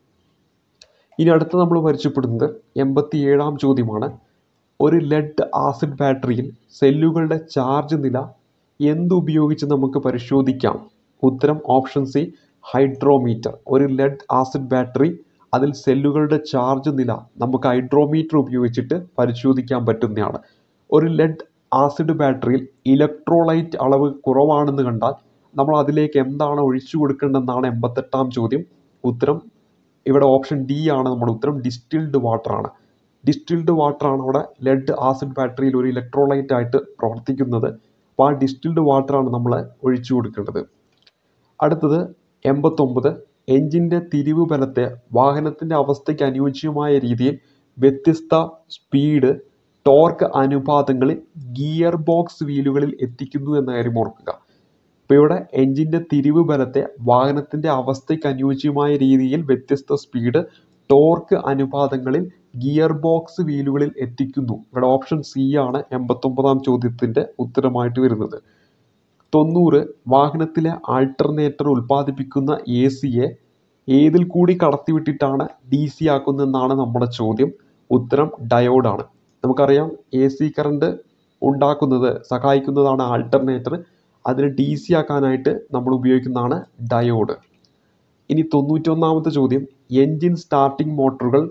ഇനി അടുത്ത നമ്മൾ പരിചയപ്പെടുന്നത് എൺപത്തി ഏഴാം ചോദ്യമാണ് ഒരു ലെഡ് ആസിഡ് ബാറ്ററിയിൽ സെല്ലുകളുടെ ചാർജ് നില എന്തുപയോഗിച്ച് നമുക്ക് പരിശോധിക്കാം ഉത്തരം ഓപ്ഷൻ സി ഹൈഡ്രോമീറ്റർ ഒരു ലെഡ് ആസിഡ് ബാറ്ററി അതിൽ സെല്ലുകളുടെ ചാർജ് നില നമുക്ക് ഹൈഡ്രോമീറ്റർ ഉപയോഗിച്ചിട്ട് പരിശോധിക്കാൻ പറ്റുന്നതാണ് ഒരു ലെഡ് ആസിഡ് ബാറ്ററിയിൽ ഇലക്ട്രോലൈറ്റ് അളവ് കുറവാണെന്ന് കണ്ടാൽ നമ്മൾ അതിലേക്ക് എന്താണ് ഒഴിച്ചു കൊടുക്കേണ്ടതെന്നാണ് എൺപത്തെട്ടാം ചോദ്യം ഉത്തരം ഇവിടെ ഓപ്ഷൻ ഡി ആണ് നമ്മുടെ ഉത്തരം ഡിസ്റ്റിൽഡ് വാട്ടർ ആണ് ഡിസ്റ്റിൽഡ് വാട്ടർ ആണ് അവിടെ ലെഡ് ആസിഡ് ബാറ്ററിയിൽ ഒരു ഇലക്ട്രോലൈറ്റ് ആയിട്ട് പ്രവർത്തിക്കുന്നത് അപ്പോൾ ആ ഡിസ്റ്റിൽഡ് വാട്ടർ ആണ് നമ്മൾ ഒഴിച്ചു കൊടുക്കേണ്ടത് അടുത്തത് എൺപത്തൊമ്പത് എഞ്ചിൻ്റെ തിരിവ് ബലത്തെ വാഹനത്തിൻ്റെ അവസ്ഥയ്ക്ക് അനുയോജ്യമായ രീതിയിൽ വ്യത്യസ്ത സ്പീഡ് ടോർക്ക് അനുപാതങ്ങളിൽ ഗിയർ ബോക്സ് വീലുകളിൽ എത്തിക്കുന്നു എന്ന കാര്യം ഓർക്കുക ഇപ്പോൾ ഇവിടെ എഞ്ചിൻ്റെ തിരിവ് ബലത്തെ വാഹനത്തിൻ്റെ അവസ്ഥയ്ക്ക് അനുയോജ്യമായ രീതിയിൽ വ്യത്യസ്ത സ്പീഡ് ടോർക്ക് അനുപാതങ്ങളിൽ ഗിയർ ബോക്സ് വീലുകളിൽ എത്തിക്കുന്നു ഇവിടെ ഓപ്ഷൻ സി ആണ് എൺപത്തൊമ്പതാം ചോദ്യത്തിൻ്റെ ഉത്തരമായിട്ട് വരുന്നത് തൊണ്ണൂറ് വാഹനത്തിലെ ആൾട്ടർനേറ്റർ ഉൽപ്പാദിപ്പിക്കുന്ന എ സിയെ ഏതിൽ കൂടി കടത്തിവിട്ടിട്ടാണ് ഡി സി ആക്കുന്നതെന്നാണ് നമ്മുടെ ചോദ്യം ഉത്തരം ഡയോഡാണ് നമുക്കറിയാം എ സി കറണ്ട് ഉണ്ടാക്കുന്നത് സഹായിക്കുന്നതാണ് ആൾട്ടർനേറ്റർ അതിന് ഡി സി ആക്കാനായിട്ട് നമ്മൾ ഉപയോഗിക്കുന്നതാണ് ഡയോഡ് ഇനി തൊണ്ണൂറ്റൊന്നാമത്തെ ചോദ്യം എൻജിൻ സ്റ്റാർട്ടിംഗ് മോട്ടോറുകൾ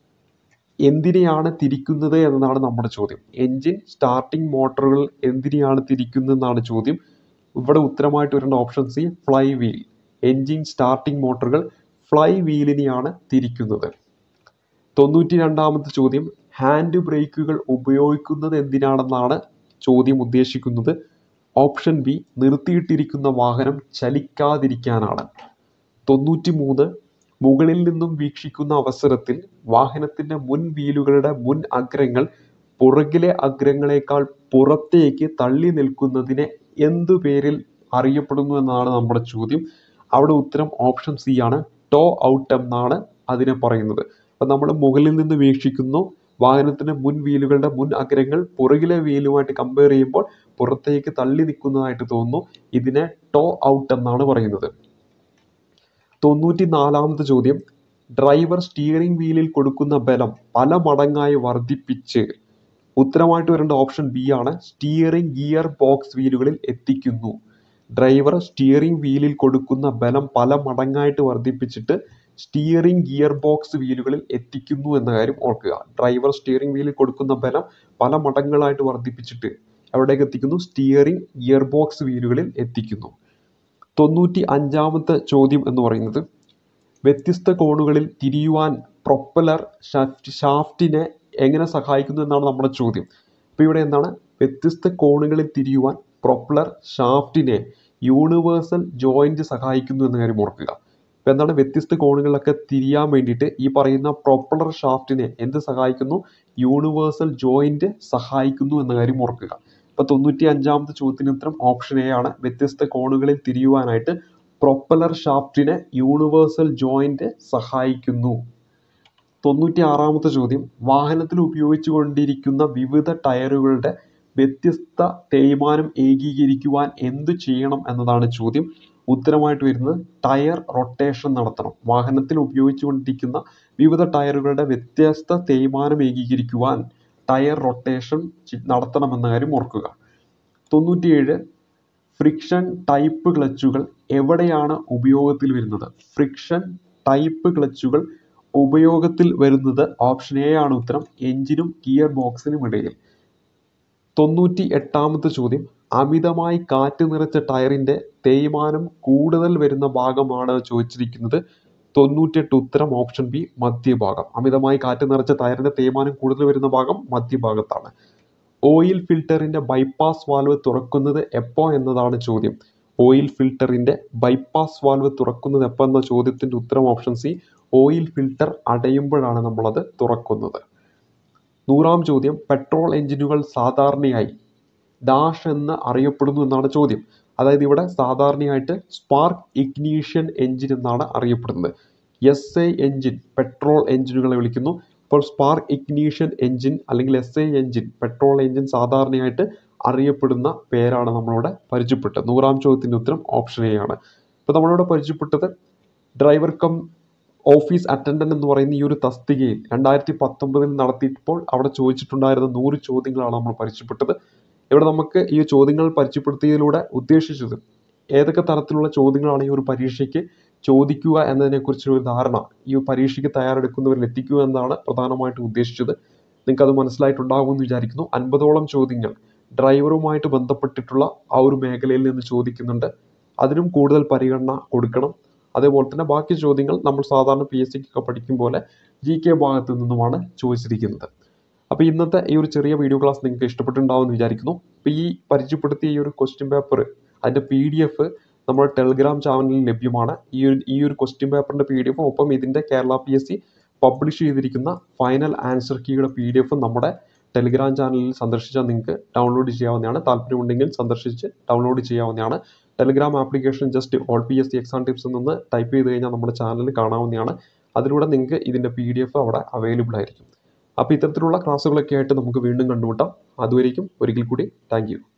എന്തിനെയാണ് തിരിക്കുന്നത് എന്നതാണ് നമ്മുടെ ചോദ്യം എൻജിൻ സ്റ്റാർട്ടിംഗ് മോട്ടോറുകൾ എന്തിനെയാണ് തിരിക്കുന്നതെന്നാണ് ചോദ്യം ഇവിടെ ഉത്തരമായിട്ട് വരേണ്ട option C fly wheel engine starting മോട്ടോറുകൾ ഫ്ലൈ വീലിനെയാണ് തിരിക്കുന്നത് തൊണ്ണൂറ്റി രണ്ടാമത്തെ ചോദ്യം ഹാൻഡ് ബ്രേക്കുകൾ ഉപയോഗിക്കുന്നത് എന്തിനാണെന്നാണ് ചോദ്യം ഉദ്ദേശിക്കുന്നത് ഓപ്ഷൻ ബി നിർത്തിയിട്ടിരിക്കുന്ന വാഹനം ചലിക്കാതിരിക്കാനാണ് തൊണ്ണൂറ്റി മൂന്ന് മുകളിൽ നിന്നും വീക്ഷിക്കുന്ന അവസരത്തിൽ വാഹനത്തിൻ്റെ മുൻ വീലുകളുടെ മുൻ അഗ്രങ്ങൾ പുറകിലെ അഗ്രങ്ങളെക്കാൾ പുറത്തേക്ക് തള്ളി നിൽക്കുന്നതിനെ എന്തു പേരിൽ അറിയപ്പെടുന്നു എന്നാണ് നമ്മുടെ ചോദ്യം അവിടെ ഉത്തരം ഓപ്ഷൻ സി ആണ് ടോ ഔട്ട് എന്നാണ് അതിനെ പറയുന്നത് അപ്പം നമ്മൾ മുകളിൽ നിന്ന് വീക്ഷിക്കുന്നു വാഹനത്തിൻ്റെ മുൻ വീലുകളുടെ മുൻ അഗ്രങ്ങൾ പുറകിലെ വീലുമായിട്ട് കമ്പയർ ചെയ്യുമ്പോൾ പുറത്തേക്ക് തള്ളി നിൽക്കുന്നതായിട്ട് തോന്നുന്നു ഇതിനെ ടോ ഔട്ട് എന്നാണ് പറയുന്നത് തൊണ്ണൂറ്റി നാലാമത്തെ ചോദ്യം ഡ്രൈവർ സ്റ്റിയറിംഗ് വീലിൽ കൊടുക്കുന്ന ബലം പല മടങ്ങായി വർദ്ധിപ്പിച്ച് ഉത്തരമായിട്ട് വരേണ്ട ഓപ്ഷൻ ബി ആണ് സ്റ്റിയറിംഗ് ഗിയർ ബോക്സ് വീലുകളിൽ എത്തിക്കുന്നു ഡ്രൈവർ സ്റ്റിയറിംഗ് വീലിൽ കൊടുക്കുന്ന ബലം പല മടങ്ങായിട്ട് വർദ്ധിപ്പിച്ചിട്ട് സ്റ്റിയറിംഗ് ഗിയർ ബോക്സ് വീലുകളിൽ എത്തിക്കുന്നു എന്ന കാര്യം ഓർക്കുക ഡ്രൈവർ സ്റ്റിയറിംഗ് വീലിൽ കൊടുക്കുന്ന ബലം പല മടങ്ങുകളായിട്ട് വർദ്ധിപ്പിച്ചിട്ട് എവിടേക്ക് എത്തിക്കുന്നു സ്റ്റിയറിംഗ് ഗിയർ ബോക്സ് വീലുകളിൽ എത്തിക്കുന്നു തൊണ്ണൂറ്റി അഞ്ചാമത്തെ ചോദ്യം എന്ന് പറയുന്നത് വ്യത്യസ്ത കോണുകളിൽ തിരിയുവാൻ പ്രൊപ്പലർ ഷാഫ്റ്റ് ഷാഫ്റ്റിനെ എങ്ങനെ സഹായിക്കുന്നു എന്നാണ് നമ്മുടെ ചോദ്യം അപ്പോൾ ഇവിടെ എന്താണ് വ്യത്യസ്ത കോണുകളിൽ തിരിയുവാൻ പ്രൊപ്പലർ ഷാഫ്റ്റിനെ യൂണിവേഴ്സൽ ജോയിന്റ് സഹായിക്കുന്നു എന്ന കാര്യം ഓർക്കുക അപ്പോൾ എന്താണ് വ്യത്യസ്ത കോണുകളിലൊക്കെ തിരിയാൻ വേണ്ടിയിട്ട് ഈ പറയുന്ന പ്രൊപ്പലർ ഷാഫ്റ്റിനെ എന്ത് സഹായിക്കുന്നു യൂണിവേഴ്സൽ ജോയിന്റ് സഹായിക്കുന്നു എന്ന കാര്യം ഓർക്കുക അപ്പോൾ തൊണ്ണൂറ്റി അഞ്ചാമത്തെ ചോദ്യത്തിന് ഉത്തരം ഓപ്ഷൻ എ ആണ് വ്യത്യസ്ത കോണുകളിൽ തിരിയുവാനായിട്ട് പ്രൊപ്പലർ ഷാഫ്റ്റിനെ യൂണിവേഴ്സൽ ജോയിന്റ് സഹായിക്കുന്നു തൊണ്ണൂറ്റി ആറാമത്തെ ചോദ്യം വാഹനത്തിൽ ഉപയോഗിച്ചു കൊണ്ടിരിക്കുന്ന വിവിധ ടയറുകളുടെ വ്യത്യസ്ത തേയ്മാനം ഏകീകരിക്കുവാൻ എന്തു ചെയ്യണം എന്നതാണ് ചോദ്യം ഉത്തരമായിട്ട് വരുന്നത് ടയർ റൊട്ടേഷൻ നടത്തണം വാഹനത്തിൽ ഉപയോഗിച്ചുകൊണ്ടിരിക്കുന്ന വിവിധ ടയറുകളുടെ വ്യത്യസ്ത തേയ്മാനം ഏകീകരിക്കുവാൻ ടയർ റൊട്ടേഷൻ നടത്തണമെന്ന കാര്യം ഓർക്കുക തൊണ്ണൂറ്റിയേഴ് ഫ്രിക്ഷൻ ടൈപ്പ് ക്ലച്ചുകൾ എവിടെയാണ് ഉപയോഗത്തിൽ വരുന്നത് ഫ്രിക്ഷൻ ടൈപ്പ് ക്ലച്ചുകൾ ഉപയോഗത്തിൽ വരുന്നത് ഓപ്ഷൻ എ ആണ് ഉത്തരം എഞ്ചിനും ഗിയർ ബോക്സിനും ഇടയിൽ തൊണ്ണൂറ്റി എട്ടാമത്തെ ചോദ്യം അമിതമായി കാറ്റ് നിറച്ച ടയറിൻ്റെ തേയ്മാനം കൂടുതൽ വരുന്ന ഭാഗമാണ് ചോദിച്ചിരിക്കുന്നത് തൊണ്ണൂറ്റെട്ട് ഉത്തരം ഓപ്ഷൻ ബി മധ്യഭാഗം അമിതമായി കാറ്റ് നിറച്ച ടയറിൻ്റെ തേയ്മാനം കൂടുതൽ വരുന്ന ഭാഗം മധ്യഭാഗത്താണ് ഓയിൽ ഫിൽറ്ററിൻ്റെ ബൈപ്പാസ് വാൽവ് തുറക്കുന്നത് എപ്പോൾ എന്നതാണ് ചോദ്യം ഓയിൽ ഫിൽറ്ററിൻ്റെ ബൈപ്പാസ് വാൽവ് തുറക്കുന്നത് എപ്പോൾ എന്ന ചോദ്യത്തിൻ്റെ ഉത്തരം ഓപ്ഷൻ സി ഓയിൽ ഫിൽറ്റർ അടയുമ്പോഴാണ് നമ്മളത് തുറക്കുന്നത് നൂറാം ചോദ്യം പെട്രോൾ എഞ്ചിനുകൾ സാധാരണയായി ഡാഷ് എന്ന് അറിയപ്പെടുന്നു എന്നാണ് ചോദ്യം അതായത് ഇവിടെ സാധാരണയായിട്ട് സ്പാർക്ക് ഇഗ്നീഷ്യൻ എഞ്ചിൻ എന്നാണ് അറിയപ്പെടുന്നത് എസ് ഐ എഞ്ചിൻ പെട്രോൾ എഞ്ചിനുകളെ വിളിക്കുന്നു അപ്പോൾ സ്പാർക്ക് ഇഗ്നീഷ്യൻ എഞ്ചിൻ അല്ലെങ്കിൽ S I engine petrol engine സാധാരണയായിട്ട് അറിയപ്പെടുന്ന പേരാണ് നമ്മളിവിടെ പരിചയപ്പെട്ടത് നൂറാം ചോദ്യത്തിൻ്റെ ഉത്തരം ഓപ്ഷൻ എ ആണ് ഇപ്പോൾ നമ്മളിവിടെ പരിചയപ്പെട്ടത് ഡ്രൈവർ കം ഓഫീസ് അറ്റൻഡൻ്റ് എന്ന് പറയുന്ന ഈ ഒരു തസ്തികയിൽ രണ്ടായിരത്തി പത്തൊമ്പതിൽ നടത്തിയപ്പോൾ അവിടെ ചോദിച്ചിട്ടുണ്ടായിരുന്ന നൂറ് ചോദ്യങ്ങളാണ് നമ്മൾ പരിചയപ്പെട്ടത് ഇവിടെ നമുക്ക് ഈ ചോദ്യങ്ങൾ പരിചയപ്പെടുത്തിയതിലൂടെ ഉദ്ദേശിച്ചത് ഏതൊക്കെ തരത്തിലുള്ള ചോദ്യങ്ങളാണ് ഈ ഒരു പരീക്ഷയ്ക്ക് ചോദിക്കുക എന്നതിനെക്കുറിച്ചുള്ള ഒരു ധാരണ ഈ പരീക്ഷയ്ക്ക് തയ്യാറെടുക്കുന്നവരിൽ എത്തിക്കുക എന്നതാണ് പ്രധാനമായിട്ടും ഉദ്ദേശിച്ചത് നിങ്ങൾക്ക് അത് മനസ്സിലായിട്ടുണ്ടാകുമെന്ന് വിചാരിക്കുന്നു അൻപതോളം ചോദ്യങ്ങൾ ഡ്രൈവറുമായിട്ട് ബന്ധപ്പെട്ടിട്ടുള്ള ആ ഒരു മേഖലയിൽ നിന്ന് ചോദിക്കുന്നുണ്ട് അതിനും കൂടുതൽ പരിഗണന കൊടുക്കണം അതേപോലെ തന്നെ ബാക്കി ചോദ്യങ്ങൾ നമ്മൾ സാധാരണ പി എസ് സിക്കൊക്കെ പഠിക്കും പോലെ ജി കെ ഭാഗത്തു നിന്നുമാണ് ചോദിച്ചിരിക്കുന്നത് അപ്പോൾ ഇന്നത്തെ ഈ ഒരു ചെറിയ വീഡിയോ ക്ലാസ് നിങ്ങൾക്ക് ഇഷ്ടപ്പെട്ടിട്ടുണ്ടാവുമെന്ന് വിചാരിക്കുന്നു അപ്പോൾ ഈ പരിചയപ്പെടുത്തിയ ഈ ഒരു ക്വസ്റ്റ്യൻ പേപ്പർ അതിൻ്റെ പി ഡി എഫ് നമ്മുടെ ടെലിഗ്രാം ചാനലിൽ ലഭ്യമാണ് ഈ ഒരു ഈ ഒരു ക്വസ്റ്റ്യൻ പേപ്പറിൻ്റെ പി ഡി എഫും ഒപ്പം ഇതിൻ്റെ Kerala P S C publish ചെയ്തിരിക്കുന്ന ഫൈനൽ ആൻസർ കീയുടെ പി ഡി എഫും നമ്മുടെ ടെലിഗ്രാം ചാനലിൽ സന്ദർശിച്ചാൽ നിങ്ങൾക്ക് ഡൗൺലോഡ് ചെയ്യാവുന്നതാണ് താല്പര്യമുണ്ടെങ്കിൽ സന്ദർശിച്ച് ഡൗൺലോഡ് ചെയ്യാവുന്നതാണ് Telegram application just all P S C exam tips എന്നൊന്ന് ടൈപ്പ് ചെയ്ത് കഴിഞ്ഞാൽ നമ്മുടെ ചാനൽ കാണാവുന്നതാണ് അതിലൂടെ നിങ്ങൾക്ക് ഇതിൻ്റെ പി ഡി എഫ് അവിടെ അവൈലബിൾ ആയിരിക്കും അപ്പോൾ ഇത്തരത്തിലുള്ള ക്ലാസ്സുകളൊക്കെ ആയിട്ട് നമുക്ക് വീണ്ടും കണ്ടുമുട്ടാം അതുവരേക്കും ഒരിക്കൽ കൂടി താങ്ക്